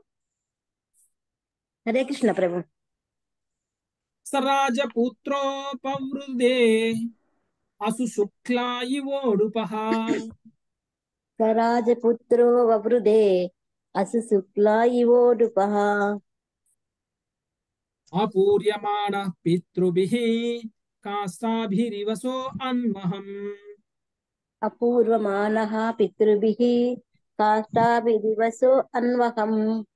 హరే కృష్ణ ప్రభు సరాజపుత్రోపవృదే అసు శుక్లా ఇవోడుపహ సరాజపుత్రో వవృదే అసు శుక్లా ఇవోడుపః అపూర్యమాణ పితృభిః కాష్టాభిరివసో అన్వహం అపూర్వమానః పితృభిః కాష్టాభిదివసో అన్వహం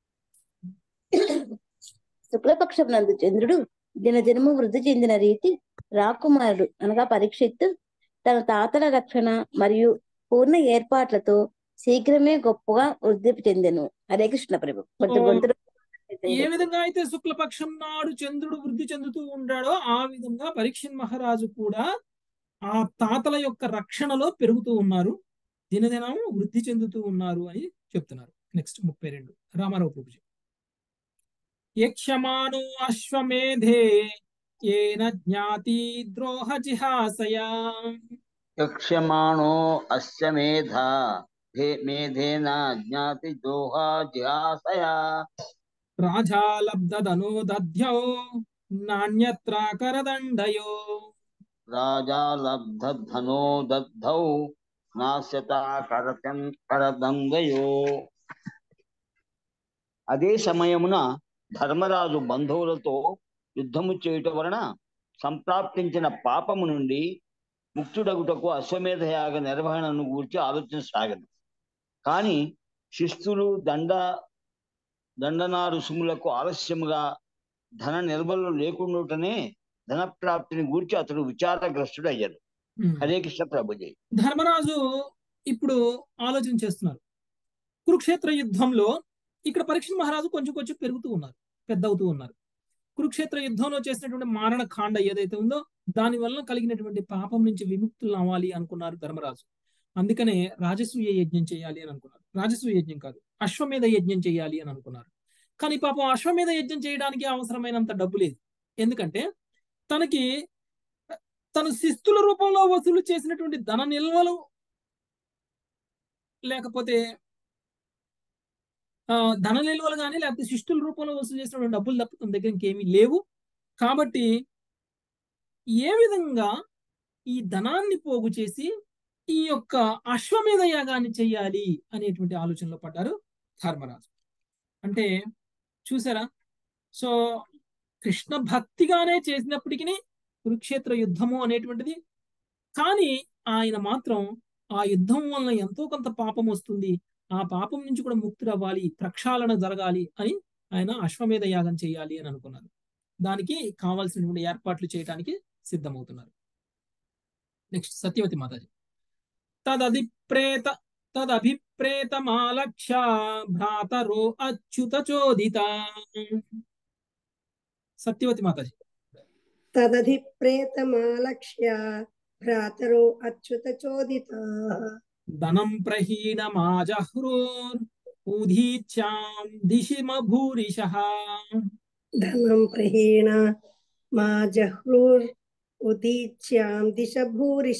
శుక్లపక్షం నందు చంద్రుడు దినదినము వృద్ధి చెందిన రీతి రాకుమారుడు అనగా పరీక్షిత్తు తన తాతల రక్షణ మరియు పూర్ణ ఏర్పాట్లతో శీఘ్రమే గొప్పగా వృద్ధి చెందెను హరే కృష్ణ ప్రభు కొంచెం ఓ, గొంతులో ఏ విధంగా అయితే శుక్లపక్షం నాడు చంద్రుడు వృద్ధి చెందుతూ ఉంటాడో ఆ విధంగా పరీక్షణ్ మహారాజు కూడా ఆ తాతల యొక్క రక్షణలో పెరుగుతూ ఉన్నారు దినదినం వృద్ధి చెందుతూ ఉన్నారు అని చెప్తున్నారు నెక్స్ట్ ముప్పై రెండు రామారావు ప్రభుజీ యక్షమానో అశ్వమేధే ఏన జ్ఞాతి ద్రోహ జిహాసయా యక్ష్యమాణో అస్య మేధ ధే- మేధేన జ్ఞాతి దోహా జిహాసయా రాజాలబ్ధనో దధ్యో నాణ్యత్ర కరదండయో రాజా లబ్ధధనో దద్ధౌ నాశ్యత కరతం కరదంగయో అదే సమయమున ధర్మరాజు బంధువులతో యుద్ధము చేయుట వలన సంప్రాప్తించిన పాపము నుండి ముక్తుడగుటకు అశ్వమేధ యాగ నిర్వహణను గూర్చి ఆలోచన సాగదు కానీ శిస్తులు దండ దండనా రుసుములకు ఆలస్యముగా ధన నిల్వలు లేకుండానే ధన ప్రాప్తిని గూర్చి అతడు విచారగ్రస్తుడు అయ్యాడు ఉమ్. హరే కృష్ణ ప్రభుజీ ధర్మరాజు ఇప్పుడు ఆలోచన చేస్తున్నారు కురుక్షేత్ర యుద్ధంలో ఇక్కడ పరీక్ష మహారాజు కొంచెం కొంచెం పెరుగుతూ ఉన్నారు పెద్ద అవుతూ ఉన్నారు కురుక్షేత్ర యుద్ధంలో చేసినటువంటి మారణ కాండ ఏదైతే ఉందో దాని వలన కలిగినటువంటి పాపం నుంచి విముక్తులు అవ్వాలి అనుకున్నారు ధర్మరాజు అందుకనే రాజసూయ యజ్ఞం చేయాలి అని అనుకున్నారు రాజసూయ యజ్ఞం కాదు అశ్వమేధ యజ్ఞం చేయాలి అని అనుకున్నారు కానీ పాపం అశ్వమేధ యజ్ఞం చేయడానికి అవసరమైనంత డబ్బు లేదు ఎందుకంటే తనకి తను శిస్తుల రూపంలో వసూలు చేసినటువంటి ధన నిల్వలు లేకపోతే ఆ, ధన నిల్వలు కానీ లేకపోతే శిస్తుల రూపంలో వసూలు చేసినటువంటి డబ్బులు తప్ప తన దగ్గర ఇంకేమీ లేవు కాబట్టి ఏ విధంగా ఈ ధనాన్ని పోగు చేసి ఈ యొక్క అశ్వమేధ యాగాన్ని చేయాలి అనేటువంటి ఆలోచనలో పడ్డారు ధర్మరాజు అంటే చూసారా సో కృష్ణ భక్తిగానే చేసినప్పటికీ కురుక్షేత్ర యుద్ధము అనేటువంటిది కానీ ఆయన మాత్రం ఆ యుద్ధం వలన ఎంతో కొంత పాపం వస్తుంది ఆ పాపం నుంచి కూడా ముక్తుడు అవ్వాలి ప్రక్షాళన జరగాలి అని ఆయన అశ్వమేధ యాగం చేయాలి అని అనుకున్నారు దానికి కావాల్సినటువంటి ఏర్పాట్లు చేయడానికి సిద్ధమవుతున్నారు నెక్స్ట్ సత్యవతి మాతాజీ తదభిప్రేత తదభిప్రేతమాలక్ష్య భ్రాతరో అచ్యుత చోదిత సత్యవతి మాతాజీ తదధిప్రేతమాలక్ష్య భ్రాతరో అచ్యుత చోదితా ధనం ప్రహీనమాజహ్రోర్ ఉదీచ్యాం దిశిమ భూరిష ధనం ప్రహీణ మా జహ్రూర్ ఉదీచ్యాం దిశ భూరిష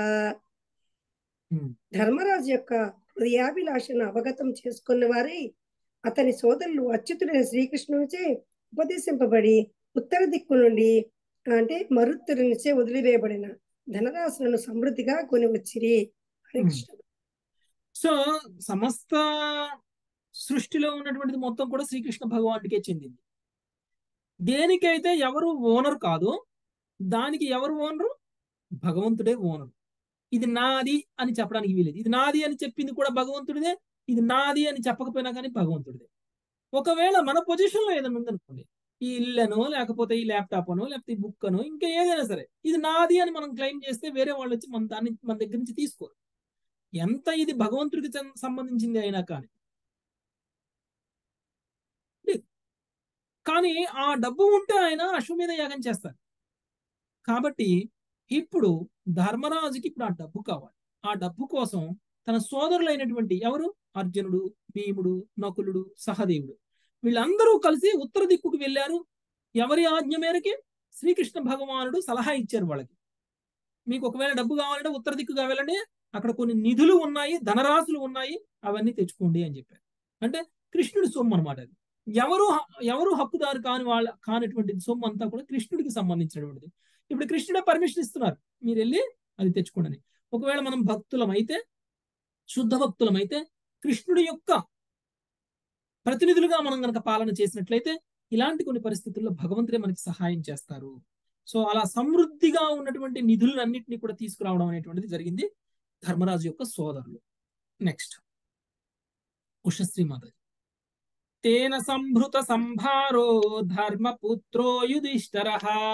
ధర్మరాజు యొక్క హృదయాభిలాషను అవగతం చేసుకున్న వారై అతని సోదరులు అచ్యుతుడైన శ్రీకృష్ణునిచే ఉపదేశింపబడి ఉత్తర దిక్కు నుండి అంటే మరుత్తునిచే వదిలివేయబడిన ధనరాశులను సమృద్ధిగా కొని వచ్చిరి హరే కృష్ణ సో సమస్త సృష్టిలో ఉన్నటువంటిది మొత్తం కూడా శ్రీకృష్ణ భగవానుడికే చెందింది దేనికైతే ఎవరు ఓనర్ కాదు దానికి ఎవరు ఓనరు భగవంతుడే ఓనరు ఇది నాది అని చెప్పడానికి వీలేదు ఇది నాది అని చెప్పింది కూడా భగవంతుడిదే ఇది నాది అని చెప్పకపోయినా కానీ భగవంతుడిదే ఒకవేళ మన పొజిషన్ లో ఏదైనా ఉందనుకోండి ఈ ఇల్లనో లేకపోతే ఈ ల్యాప్టాప్ అనో లేకపోతే ఈ బుక్ అనో ఇంకా ఏదైనా సరే ఇది నాది అని మనం క్లెయిమ్ చేస్తే వేరే వాళ్ళు వచ్చి మన దాన్ని మన దగ్గర నుంచి తీసుకోరు ఎంత ఇది భగవంతుడికి సం- సంబంధించింది అయినా కానీ లేదు. కానీ ఆ డబ్బు ఉంటే ఆయన అశ్వమేధ యాగం చేస్తారు కాబట్టి ఇప్పుడు ధర్మరాజుకి ఇప్పుడు ఆ డబ్బు కావాలి ఆ డబ్బు కోసం తన సోదరులైనటువంటి ఎవరు అర్జునుడు భీముడు నకులుడు సహదేవుడు వీళ్ళందరూ కలిసి ఉత్తర దిక్కుకు వెళ్ళారు ఎవరి ఆజ్ఞ మేరకి శ్రీకృష్ణ భగవానుడు సలహా ఇచ్చారు వాళ్ళకి మీకు ఒకవేళ డబ్బు కావాలంటే ఉత్తర దిక్కుగా వెళ్ళండి అక్కడ కొన్ని నిధులు ఉన్నాయి ధనరాశులు ఉన్నాయి అవన్నీ తెచ్చుకోండి అని చెప్పారు అంటే కృష్ణుడి సొమ్ము అనమాట అది ఎవరు హ- ఎవరు హక్కుదారు కాని వాళ్ళ కానిటువంటి సొమ్ము అంతా కూడా కృష్ణుడికి సంబంధించినటువంటిది ఇప్పుడు కృష్ణుడే పర్మిషన్ ఇస్తున్నారు మీరు వెళ్ళి అది తెచ్చుకోండి అని. ఒకవేళ మనం భక్తులమైతే శుద్ధ భక్తులమైతే కృష్ణుడి యొక్క ప్రతినిధులుగా మనం గనక పాలన చేసినట్లయితే ఇలాంటి కొన్ని పరిస్థితుల్లో భగవంతుడే మనకి సహాయం చేస్తారు సో అలా సమృద్ధిగా ఉన్నటువంటి నిధులన్నింటినీ కూడా తీసుకురావడం అనేటువంటిది జరిగింది ధర్మరాజు యొక్క సోదరులు నెక్స్ట్ ఉషశ్రీ మాతాజీ తేన సంభృత సంభారో ధర్మపుత్రో యుధిష్ఠర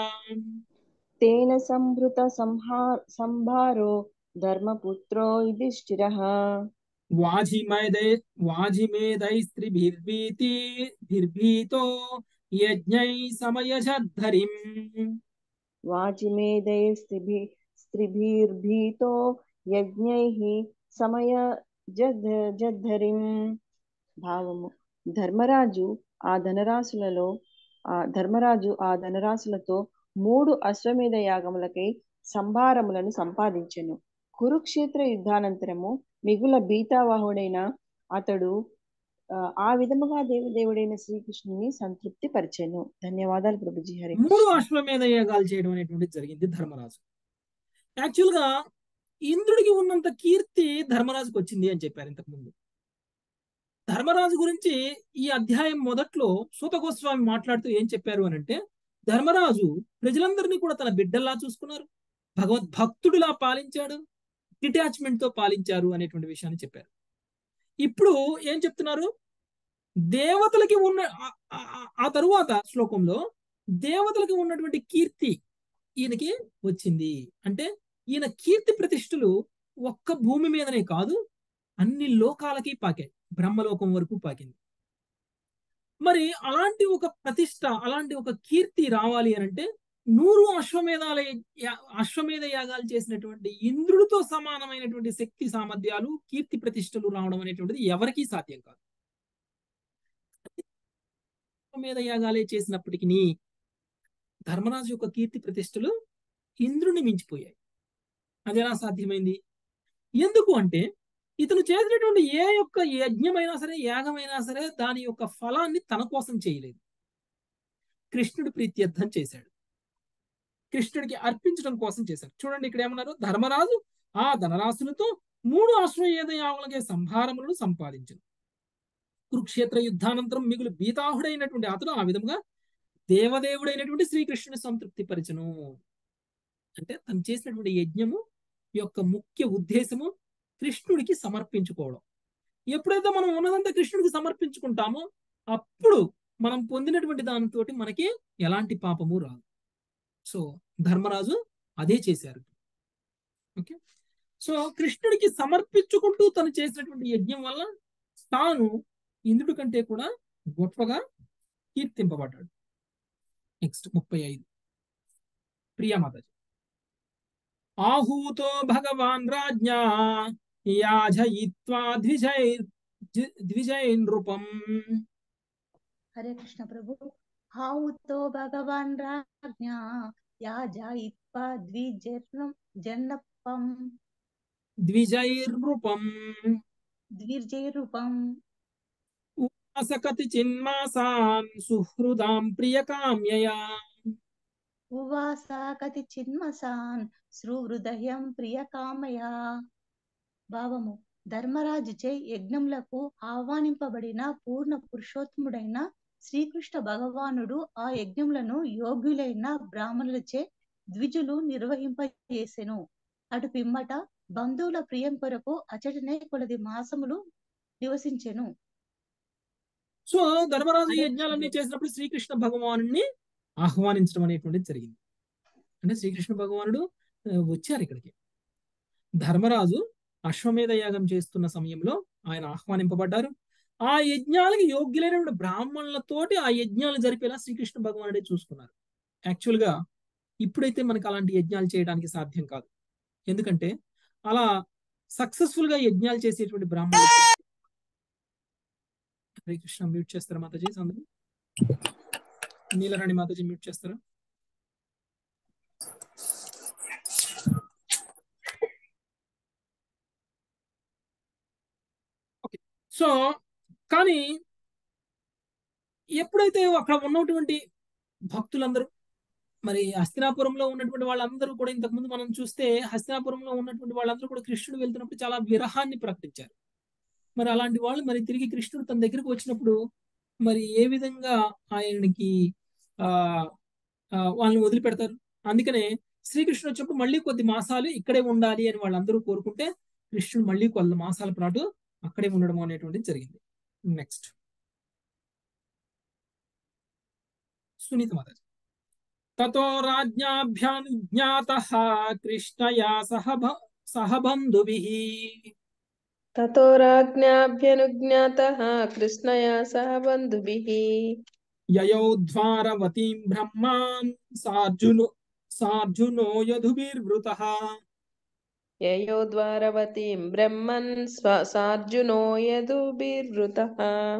తేన సంభృత సంహార సంభారో ధర్మపుత్రో యుధిష్ఠిరః వాజిమేదై వాజిమేదైస్త్రిభిర్భీతి భిర్భీతో యజ్ఞై సమయజద్ధరిం వాజిమేదైస్త్రిభి స్త్రిభిర్భీతో యజ్ఞైః సమయ జద్ జద్ధరిం భావము ధర్మరాజు ఆ ధనరాశులలో ఆ ధర్మరాజు ఆ ధనరాశులతో మూడు అశ్వమేధ యాగములకై సంభారములను సంపాదించెను కురుక్షేత్ర యుద్ధానంతరము మిగుల బీతావాహుడైన అతడు ఆ, ఆ విధముగా దేవదేవుడైన శ్రీకృష్ణుని సంతృప్తి పరిచెను ధన్యవాదాలు ప్రభుజీ హరి మూడు అశ్వమేధ యాగాలు చేయడం అనేటువంటిది జరిగింది ధర్మరాజు యాక్చువల్ గా ఇంద్రుడికి ఉన్నంత కీర్తి ధర్మరాజుకు వచ్చింది అని చెప్పారు ఇంతకు ముందు ధర్మరాజు గురించి ఈ అధ్యాయం మొదట్లో సూత గోస్వామి మాట్లాడుతూ ఏం చెప్పారు అని అంటే ధర్మరాజు ప్రజలందరినీ కూడా తన బిడ్డల్లా చూసుకున్నారు భగవద్భక్తుడిలా పాలించాడు డిటాచ్మెంట్ తో పాలించారు అనేటువంటి విషయాన్ని చెప్పారు ఇప్పుడు ఏం చెప్తున్నారు దేవతలకి ఉన్న ఆ- ఆ- ఆ తరువాత శ్లోకంలో దేవతలకి ఉన్నటువంటి కీర్తి ఈయనకి వచ్చింది అంటే ఈయన కీర్తి ప్రతిష్ఠలు ఒక్క భూమి మీదనే కాదు అన్ని లోకాలకి పాకాయి బ్రహ్మలోకం వరకు పాకింది మరి అలాంటి ఒక ప్రతిష్ట అలాంటి ఒక కీర్తి రావాలి అని అంటే నూరు అశ్వమేధాల యా- అశ్వమేధ యాగాలు చేసినటువంటి ఇంద్రుడితో సమానమైనటువంటి శక్తి సామర్థ్యాలు కీర్తి ప్రతిష్టలు రావడం అనేటువంటిది ఎవరికీ సాధ్యం కాదు అశ్వమేధ యాగాలే చేసినప్పటికీ ధర్మరాజు యొక్క కీర్తి ప్రతిష్టలు ఇంద్రుని మించిపోయాయి అది ఎలా సాధ్యమైంది ఎందుకు అంటే ఇతను చేసినటువంటి ఏ యొక్క యజ్ఞమైనా సరే యాగమైనా సరే దాని యొక్క ఫలాన్ని తన కోసం చేయలేదు కృష్ణుడి ప్రీత్యర్థం చేశాడు కృష్ణుడికి అర్పించడం కోసం చేశాడు చూడండి ఇక్కడ ఏమన్నారు ధర్మరాజు ఆ ధనరాశులతో మూడు అశ్వయేధ యాగులకే సంభారములను సంపాదించను కురుక్షేత్ర యుద్ధానంతరం మిగులు బీతాహుడైనటువంటి అతడు ఆ విధంగా దేవదేవుడైనటువంటి శ్రీకృష్ణుని సంతృప్తి పరిచను అంటే తను చేసినటువంటి యజ్ఞము యొక్క ముఖ్య ఉద్దేశము కృష్ణుడికి సమర్పించుకోవడం ఎప్పుడైతే మనం ఉన్నదంతా కృష్ణుడికి సమర్పించుకుంటామో అప్పుడు మనం పొందినటువంటి దానితోటి మనకి ఎలాంటి పాపము రాదు సో ధర్మరాజు అదే చేశారు ఓకే సో కృష్ణుడికి సమర్పించుకుంటూ తను చేసినటువంటి యజ్ఞం వల్ల తాను ఇంద్రుడి కంటే కూడా గొప్పగా కీర్తింపబడ్డాడు నెక్స్ట్ ముప్పై ఐదు ప్రియమాతాజీ ఆహూతో భగవాన్ రాజ్ఞా యాజయిత్వా ద్విజైర్ ద్విజైనృపం హరే కృష్ణ ప్రభు హావుతో భగవాన్ రాజ్ఞా యాజయిత్వా ద్విజర్ణం జన్నప్పం ద్విజైర్నృపం ద్విర్జైరూపం ఉపాసకతి చిన్మాసాన్ సుహృదాం ప్రియకామ్యయా ఉవాస కతి చిన్మసాన్ శ్రుహృదయం ప్రియకామయా భావము ధర్మరాజుచే యజ్ఞములకు ఆహ్వానింపబడిన పూర్ణ పురుషోత్తముడైన శ్రీకృష్ణ భగవానుడు ఆ యజ్ఞములను యోగ్యులైన బ్రాహ్మణులచే ద్విజులు నిర్వహింపజేసెను అటు పిమ్మట బంధువుల ప్రియం కొరకు అచటనే కొలది మాసములు నివసించెను సో ధర్మరాజు ఈ యజ్ఞాలన్నీ చేసినప్పుడు శ్రీకృష్ణ భగవాను ఆహ్వానించడం అనేటువంటిది జరిగింది అంటే శ్రీకృష్ణ భగవానుడు ఆ, వచ్చారు ఇక్కడికి ధర్మరాజు అశ్వమేధ యాగం చేస్తున్న సమయంలో ఆయన ఆహ్వానింపబడ్డారు ఆ యజ్ఞాలకి యోగ్యులైనటువంటి బ్రాహ్మణులతోటి ఆ యజ్ఞాలు జరిపేలా శ్రీకృష్ణ భగవానుడే చూసుకున్నారు యాక్చువల్ గా ఇప్పుడైతే మనకు అలాంటి యజ్ఞాలు చేయడానికి సాధ్యం కాదు ఎందుకంటే అలా సక్సెస్ఫుల్ గా యజ్ఞాలు చేసేటువంటి బ్రాహ్మణులు హరే కృష్ణ మ్యూట్ చేస్తారా మాతాజీ అందరూ నీలరాణి మాతాజీ మ్యూట్ చేస్తారా ఓకే సో కానీ ఎప్పుడైతే అక్కడ ఉన్నటువంటి భక్తులందరూ మరి హస్తినాపురంలో ఉన్నటువంటి వాళ్ళందరూ కూడా ఇంతకుముందు మనం చూస్తే హస్తినాపురంలో ఉన్నటువంటి వాళ్ళందరూ కూడా కృష్ణుడు వెళ్తున్నప్పుడు చాలా విరహాన్ని ప్రకటించారు మరి అలాంటి వాళ్ళు మరి తిరిగి కృష్ణుడు తన దగ్గరికి వచ్చినప్పుడు మరి ఏ విధంగా ఆయనకి ఆ ఆ, వాళ్ళని వదిలిపెడతారు అందుకనే శ్రీకృష్ణుడు వచ్చినప్పుడు మళ్ళీ కొద్ది మాసాలు ఇక్కడే ఉండాలి అని వాళ్ళందరూ కోరుకుంటే కృష్ణుడు మళ్ళీ కొద్ది మాసాల పాటు అక్కడే ఉండడం అనేటువంటిది జరిగింది నెక్స్ట్ సునీత మాతాజీ తతో రాజ్ఞాభ్యానుజ్ఞాత కృష్ణయా సహ భ- సహ బంధుభిః తతో రాజ్ఞాభ్యనుజ్ఞాతः కృష్ణయా సహ బంధుభిः యయౌ ద్వారవతీం బ్రహ్మాన్ సార్జును సార్జునో యధుభిర్వృతః యయో ద్వారవతీం బ్రహ్మన్ స్వ- సార్జునో యదుభిర్వృతః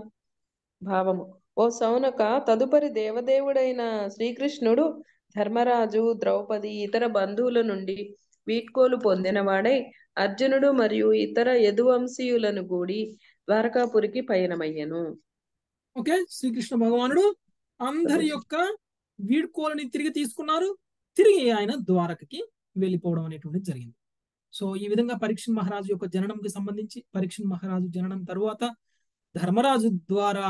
భావము ఓ సౌనక తదుపరి దేవదేవుడైన శ్రీకృష్ణుడు ధర్మరాజు ద్రౌపది ఇతర బంధువుల నుండి వీడ్కోలు పొందినవాడై అర్జునుడు మరియు ఇతర యదువంశీయులను గూడి ద్వారకాపురికి పయనమయ్యను ఓకే శ్రీకృష్ణ భగవానుడు అందరి యొక్క వీడ్కోలని తిరిగి తీసుకున్నారు తిరిగి ఆయన ద్వారకకి వెళ్ళిపోవడం అనేటువంటిది జరిగింది సో ఈ విధంగా పరీక్షణ్ మహారాజు యొక్క జననంకి సంబంధించి పరీక్షణ్ మహారాజు జననం తరువాత ధర్మరాజు ద్వారా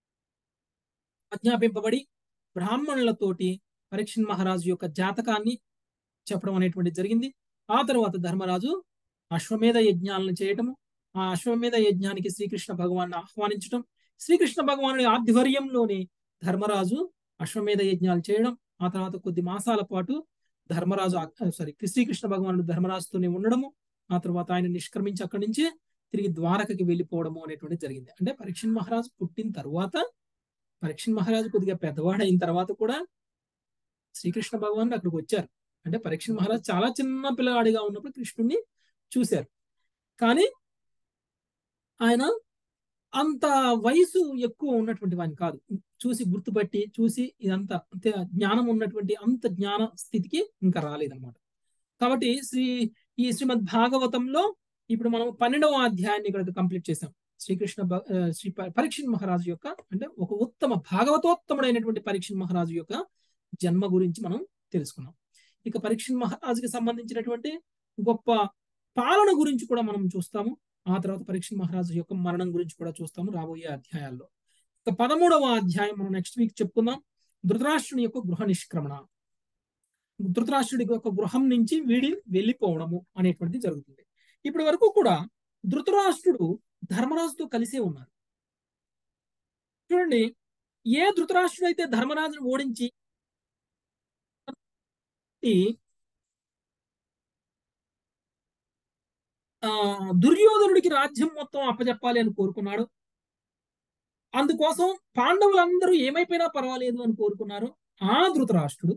ఆజ్ఞాపింపబడి బ్రాహ్మణులతోటి పరీక్షణ్ మహారాజు యొక్క జాతకాన్ని చెప్పడం అనేటువంటిది జరిగింది ఆ తర్వాత ధర్మరాజు అశ్వమేధ యజ్ఞాలను చేయటము ఆ అశ్వమేధ యజ్ఞానికి శ్రీకృష్ణ భగవాన్ ఆహ్వానించడం శ్రీకృష్ణ భగవానుడి ఆధ్వర్యంలోనే ధర్మరాజు అశ్వమేధ యజ్ఞాలు చేయడం ఆ తర్వాత కొద్ది మాసాల పాటు ధర్మరాజు సారీ శ్రీకృష్ణ భగవానుడు ధర్మరాజుతోనే ఉండడము ఆ తర్వాత ఆయన నిష్క్రమించి అక్కడి నుంచి తిరిగి ద్వారకకి వెళ్ళిపోవడము అనేటువంటిది జరిగింది అంటే పరీక్షణ్ మహారాజు పుట్టిన తర్వాత పరీక్షణ్ మహారాజు కొద్దిగా పెద్దవాడు అయిన తర్వాత కూడా శ్రీకృష్ణ భగవానుడు అక్కడికి వచ్చారు అంటే పరీక్షణ్ మహారాజు చాలా చిన్న పిల్లవాడిగా ఉన్నప్పుడు కృష్ణుడిని చూశారు కానీ ఆయన అంత వయసు ఎక్కువ ఉన్నటువంటి వాడిని కాదు చూసి గుర్తుపట్టి చూసి ఇదంతా అంతే జ్ఞానం ఉన్నటువంటి అంత జ్ఞాన స్థితికి ఇంకా రాలేదన్నమాట కాబట్టి శ్రీ ఈ శ్రీమద్ భాగవతంలో ఇప్పుడు మనం పన్నెండవ అధ్యాయాన్ని ఇక్కడ కంప్లీట్ చేసాం శ్రీకృష్ణ భ- ఆ, శ్రీ ప- పరీక్షణ్ మహారాజు యొక్క అంటే ఒక ఉత్తమ భాగవతోత్తముడైనటువంటి పరీక్షణ్ మహారాజు యొక్క జన్మ గురించి మనం తెలుసుకున్నాం ఇక పరీక్షణ్ మహారాజుకి సంబంధించినటువంటి గొప్ప పాలన గురించి కూడా మనం చూస్తాము ఆ తర్వాత పరీక్ష మహారాజు యొక్క మరణం గురించి కూడా చూస్తాము రాబోయే అధ్యాయాల్లో ఇక పదమూడవ అధ్యాయం మనం నెక్స్ట్ వీక్ చెప్పుకుందాం ధృతరాష్ట్రుని యొక్క గృహ నిష్క్రమణ ధృతరాష్ట్రుడి యొక్క గృహం నుంచి వీడి వెళ్ళిపోవడము అనేటువంటిది జరుగుతుంది ఇప్పటి వరకు కూడా ధృతరాష్ట్రుడు ధర్మరాజుతో కలిసే ఉన్నారు చూడండి ఏ ధృతరాష్ట్రుడు అయితే ధర్మరాజును ఓడించి ఈ ఆ దుర్యోధనుడికి రాజ్యం మొత్తం అప్పచెప్పాలి అని కోరుకున్నాడు అందుకోసం పాండవులందరూ ఏమైపోయినా పర్వాలేదు అని కోరుకున్నారు ఆ ధృతరాష్ట్రుడు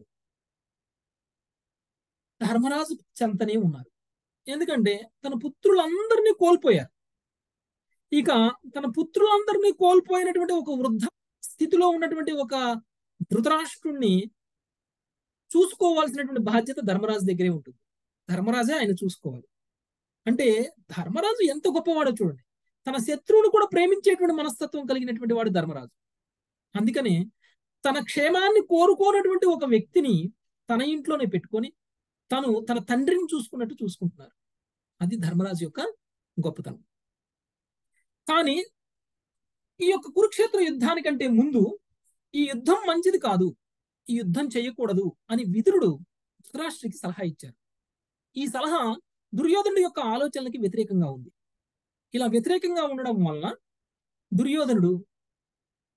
ధర్మరాజు చెంతనే ఉన్నారు ఎందుకంటే తన పుత్రులందరినీ కోల్పోయారు ఇక తన పుత్రులందరినీ కోల్పోయినటువంటి ఒక వృద్ధ స్థితిలో ఉన్నటువంటి ఒక ధృతరాష్ట్రుణ్ణి చూసుకోవాల్సినటువంటి బాధ్యత ధర్మరాజు దగ్గరే ఉంటుంది ధర్మరాజే ఆయన చూసుకోవాలి అంటే ధర్మరాజు ఎంత గొప్పవాడో చూడండి తన శత్రువును కూడా ప్రేమించేటువంటి మనస్తత్వం కలిగినటువంటి వాడు ధర్మరాజు అందుకనే తన క్షేమాన్ని కోరుకోనటువంటి ఒక వ్యక్తిని తన ఇంట్లోనే పెట్టుకొని తను తన తండ్రిని చూసుకున్నట్టు చూసుకుంటున్నారు అది ధర్మరాజు యొక్క గొప్పతనం కానీ ఈ యొక్క కురుక్షేత్ర యుద్ధానికంటే ముందు ఈ యుద్ధం మంచిది కాదు ఈ యుద్ధం చేయకూడదు అని విదురుడు ధృతరాష్ట్రికి సలహా ఇచ్చారు ఈ సలహా దుర్యోధనుడి యొక్క ఆలోచనలకి వ్యతిరేకంగా ఉంది ఇలా వ్యతిరేకంగా ఉండడం వలన దుర్యోధనుడు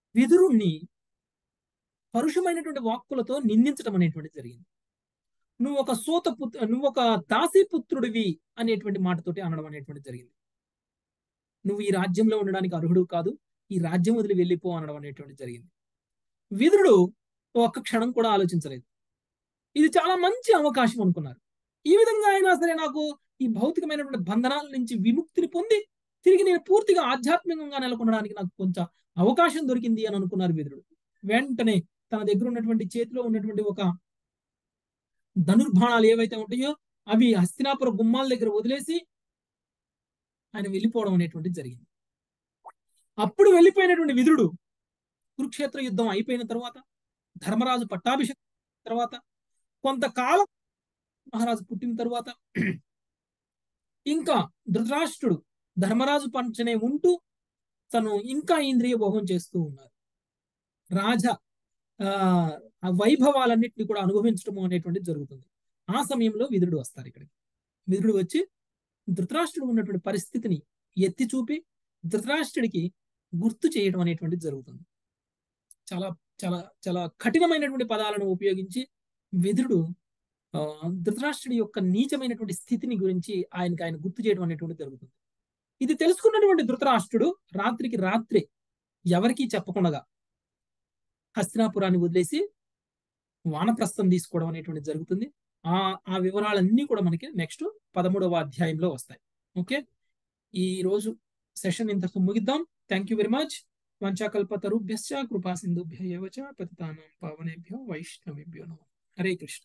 విదురుణ్ణి పరుషమైనటువంటి వాక్కులతో నిందించడం అనేటువంటి జరిగింది నువ్వు ఒక సూత పుత్ర నువ్వు ఒక దాసీ పుత్రుడివి అనేటువంటి మాటతోటి అనడం అనేటువంటి జరిగింది నువ్వు ఈ రాజ్యంలో ఉండడానికి అర్హుడు కాదు ఈ రాజ్యం వదిలి వెళ్ళిపో అనడం అనేటువంటి జరిగింది విదురుడు ఒక్క క్షణం కూడా ఆలోచించలేదు ఇది చాలా మంచి అవకాశం అనుకున్నారు ఈ విధంగా అయినా సరే నాకు ఈ భౌతికమైనటువంటి బంధనాల నుంచి విముక్తిని పొంది తిరిగి నేను పూర్తిగా ఆధ్యాత్మికంగా నెలకొనడానికి నాకు కొంచెం అవకాశం దొరికింది అని అనుకున్నారు విదురుడు వెంటనే తన దగ్గర ఉన్నటువంటి చేతిలో ఉన్నటువంటి ఒక ధనుర్బాణాలు ఏవైతే ఉంటాయో అవి హస్తినాపుర గుమ్మాల దగ్గర వదిలేసి ఆయన వెళ్ళిపోవడం అనేటువంటి జరిగింది అప్పుడు వెళ్ళిపోయినటువంటి విదురుడు కురుక్షేత్ర యుద్ధం అయిపోయిన తర్వాత ధర్మరాజు పట్టాభిషేకం తర్వాత కొంతకాలం మహారాజు పుట్టిన తర్వాత ఇంకా ధృతరాష్ట్రుడు ధర్మరాజు పంచనే ఉంటూ తను ఇంకా ఇంద్రియ భోగం చేస్తూ ఉన్నారు రాజ ఆ వైభవాలన్నింటినీ కూడా అనుభవించడం అనేటువంటిది జరుగుతుంది ఆ సమయంలో విదురుడు వస్తారు ఇక్కడికి విదురుడు వచ్చి ధృతరాష్ట్రుడు ఉన్నటువంటి పరిస్థితిని ఎత్తి చూపి ధృతరాష్ట్రుడికి గుర్తు చేయడం అనేటువంటిది జరుగుతుంది చాలా చాలా చాలా కఠినమైనటువంటి పదాలను ఉపయోగించి విదురుడు ధృతరాష్ట్రుడి యొక్క నీచమైనటువంటి స్థితిని గురించి ఆయనకి ఆయన గుర్తు చేయడం అనేటువంటి జరుగుతుంది ఇది తెలుసుకున్నటువంటి ధృతరాష్ట్రుడు రాత్రికి రాత్రే ఎవరికీ చెప్పకుండా హస్తినాపురాన్ని వదిలేసి వానప్రస్థం తీసుకోవడం అనేటువంటి జరుగుతుంది ఆ ఆ వివరాలన్నీ కూడా మనకి నెక్స్ట్ పదమూడవ అధ్యాయంలో వస్తాయి ఓకే ఈ రోజు సెషన్ ఇంతకు ముగిద్దాం థ్యాంక్ యూ వెరీ మచ్ వంచాకల్పతరుభ్యశ్చ కృపా సింధుభ్య ఏవచ పతితానాం పావనేభ్యో వైష్ణవేభ్యో నమః హరే కృష్ణ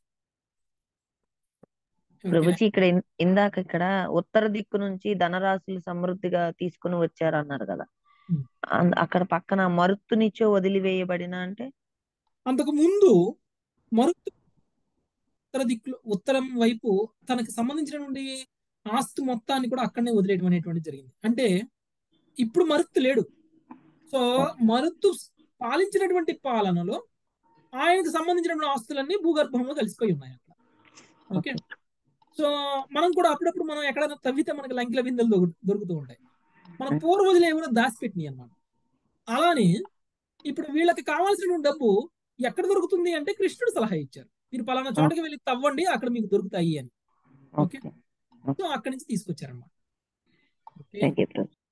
ప్రభుజీ ఇక్కడ ఇందాక ఇక్కడ ఉత్తర దిక్కు నుంచి ధనరాశులు సమృద్ధిగా తీసుకుని వచ్చారు అన్నారు కదా అక్కడ పక్కన మరుత్తునిచ్చో వదిలివేయబడిన అంటే అంతకు ముందు మరుత్తు ఉత్తర దిక్కులో ఉత్తరం వైపు తనకు సంబంధించినటువంటి ఆస్తి మొత్తాన్ని కూడా అక్కడనే వదిలేయడం అనేటువంటి జరిగింది అంటే ఇప్పుడు మరుత్తు లేడు సో మరుత్తు పాలించినటువంటి పాలనలో ఆయనకు సంబంధించినటువంటి ఆస్తులన్నీ భూగర్భంలో కలిసిపోయి ఉన్నాయి అక్కడ ఓకే సో మనం కూడా అప్పుడప్పుడు మనం ఎక్కడైనా తవ్వితే మనకి లంకిల బిందెలు దొరుకుతూ ఉంటాయి మనం పూర్వజులు ఏమైనా దాచిపెట్టినాయి అనమాట అలానే ఇప్పుడు వీళ్ళకి కావాల్సినటువంటి డబ్బు ఎక్కడ దొరుకుతుంది అంటే కృష్ణుడు సలహా ఇచ్చారు మీరు పలానా చోటకి వెళ్ళి తవ్వండి అక్కడ మీకు దొరుకుతాయి అని ఓకే సో అక్కడి నుంచి తీసుకొచ్చారన్నమాట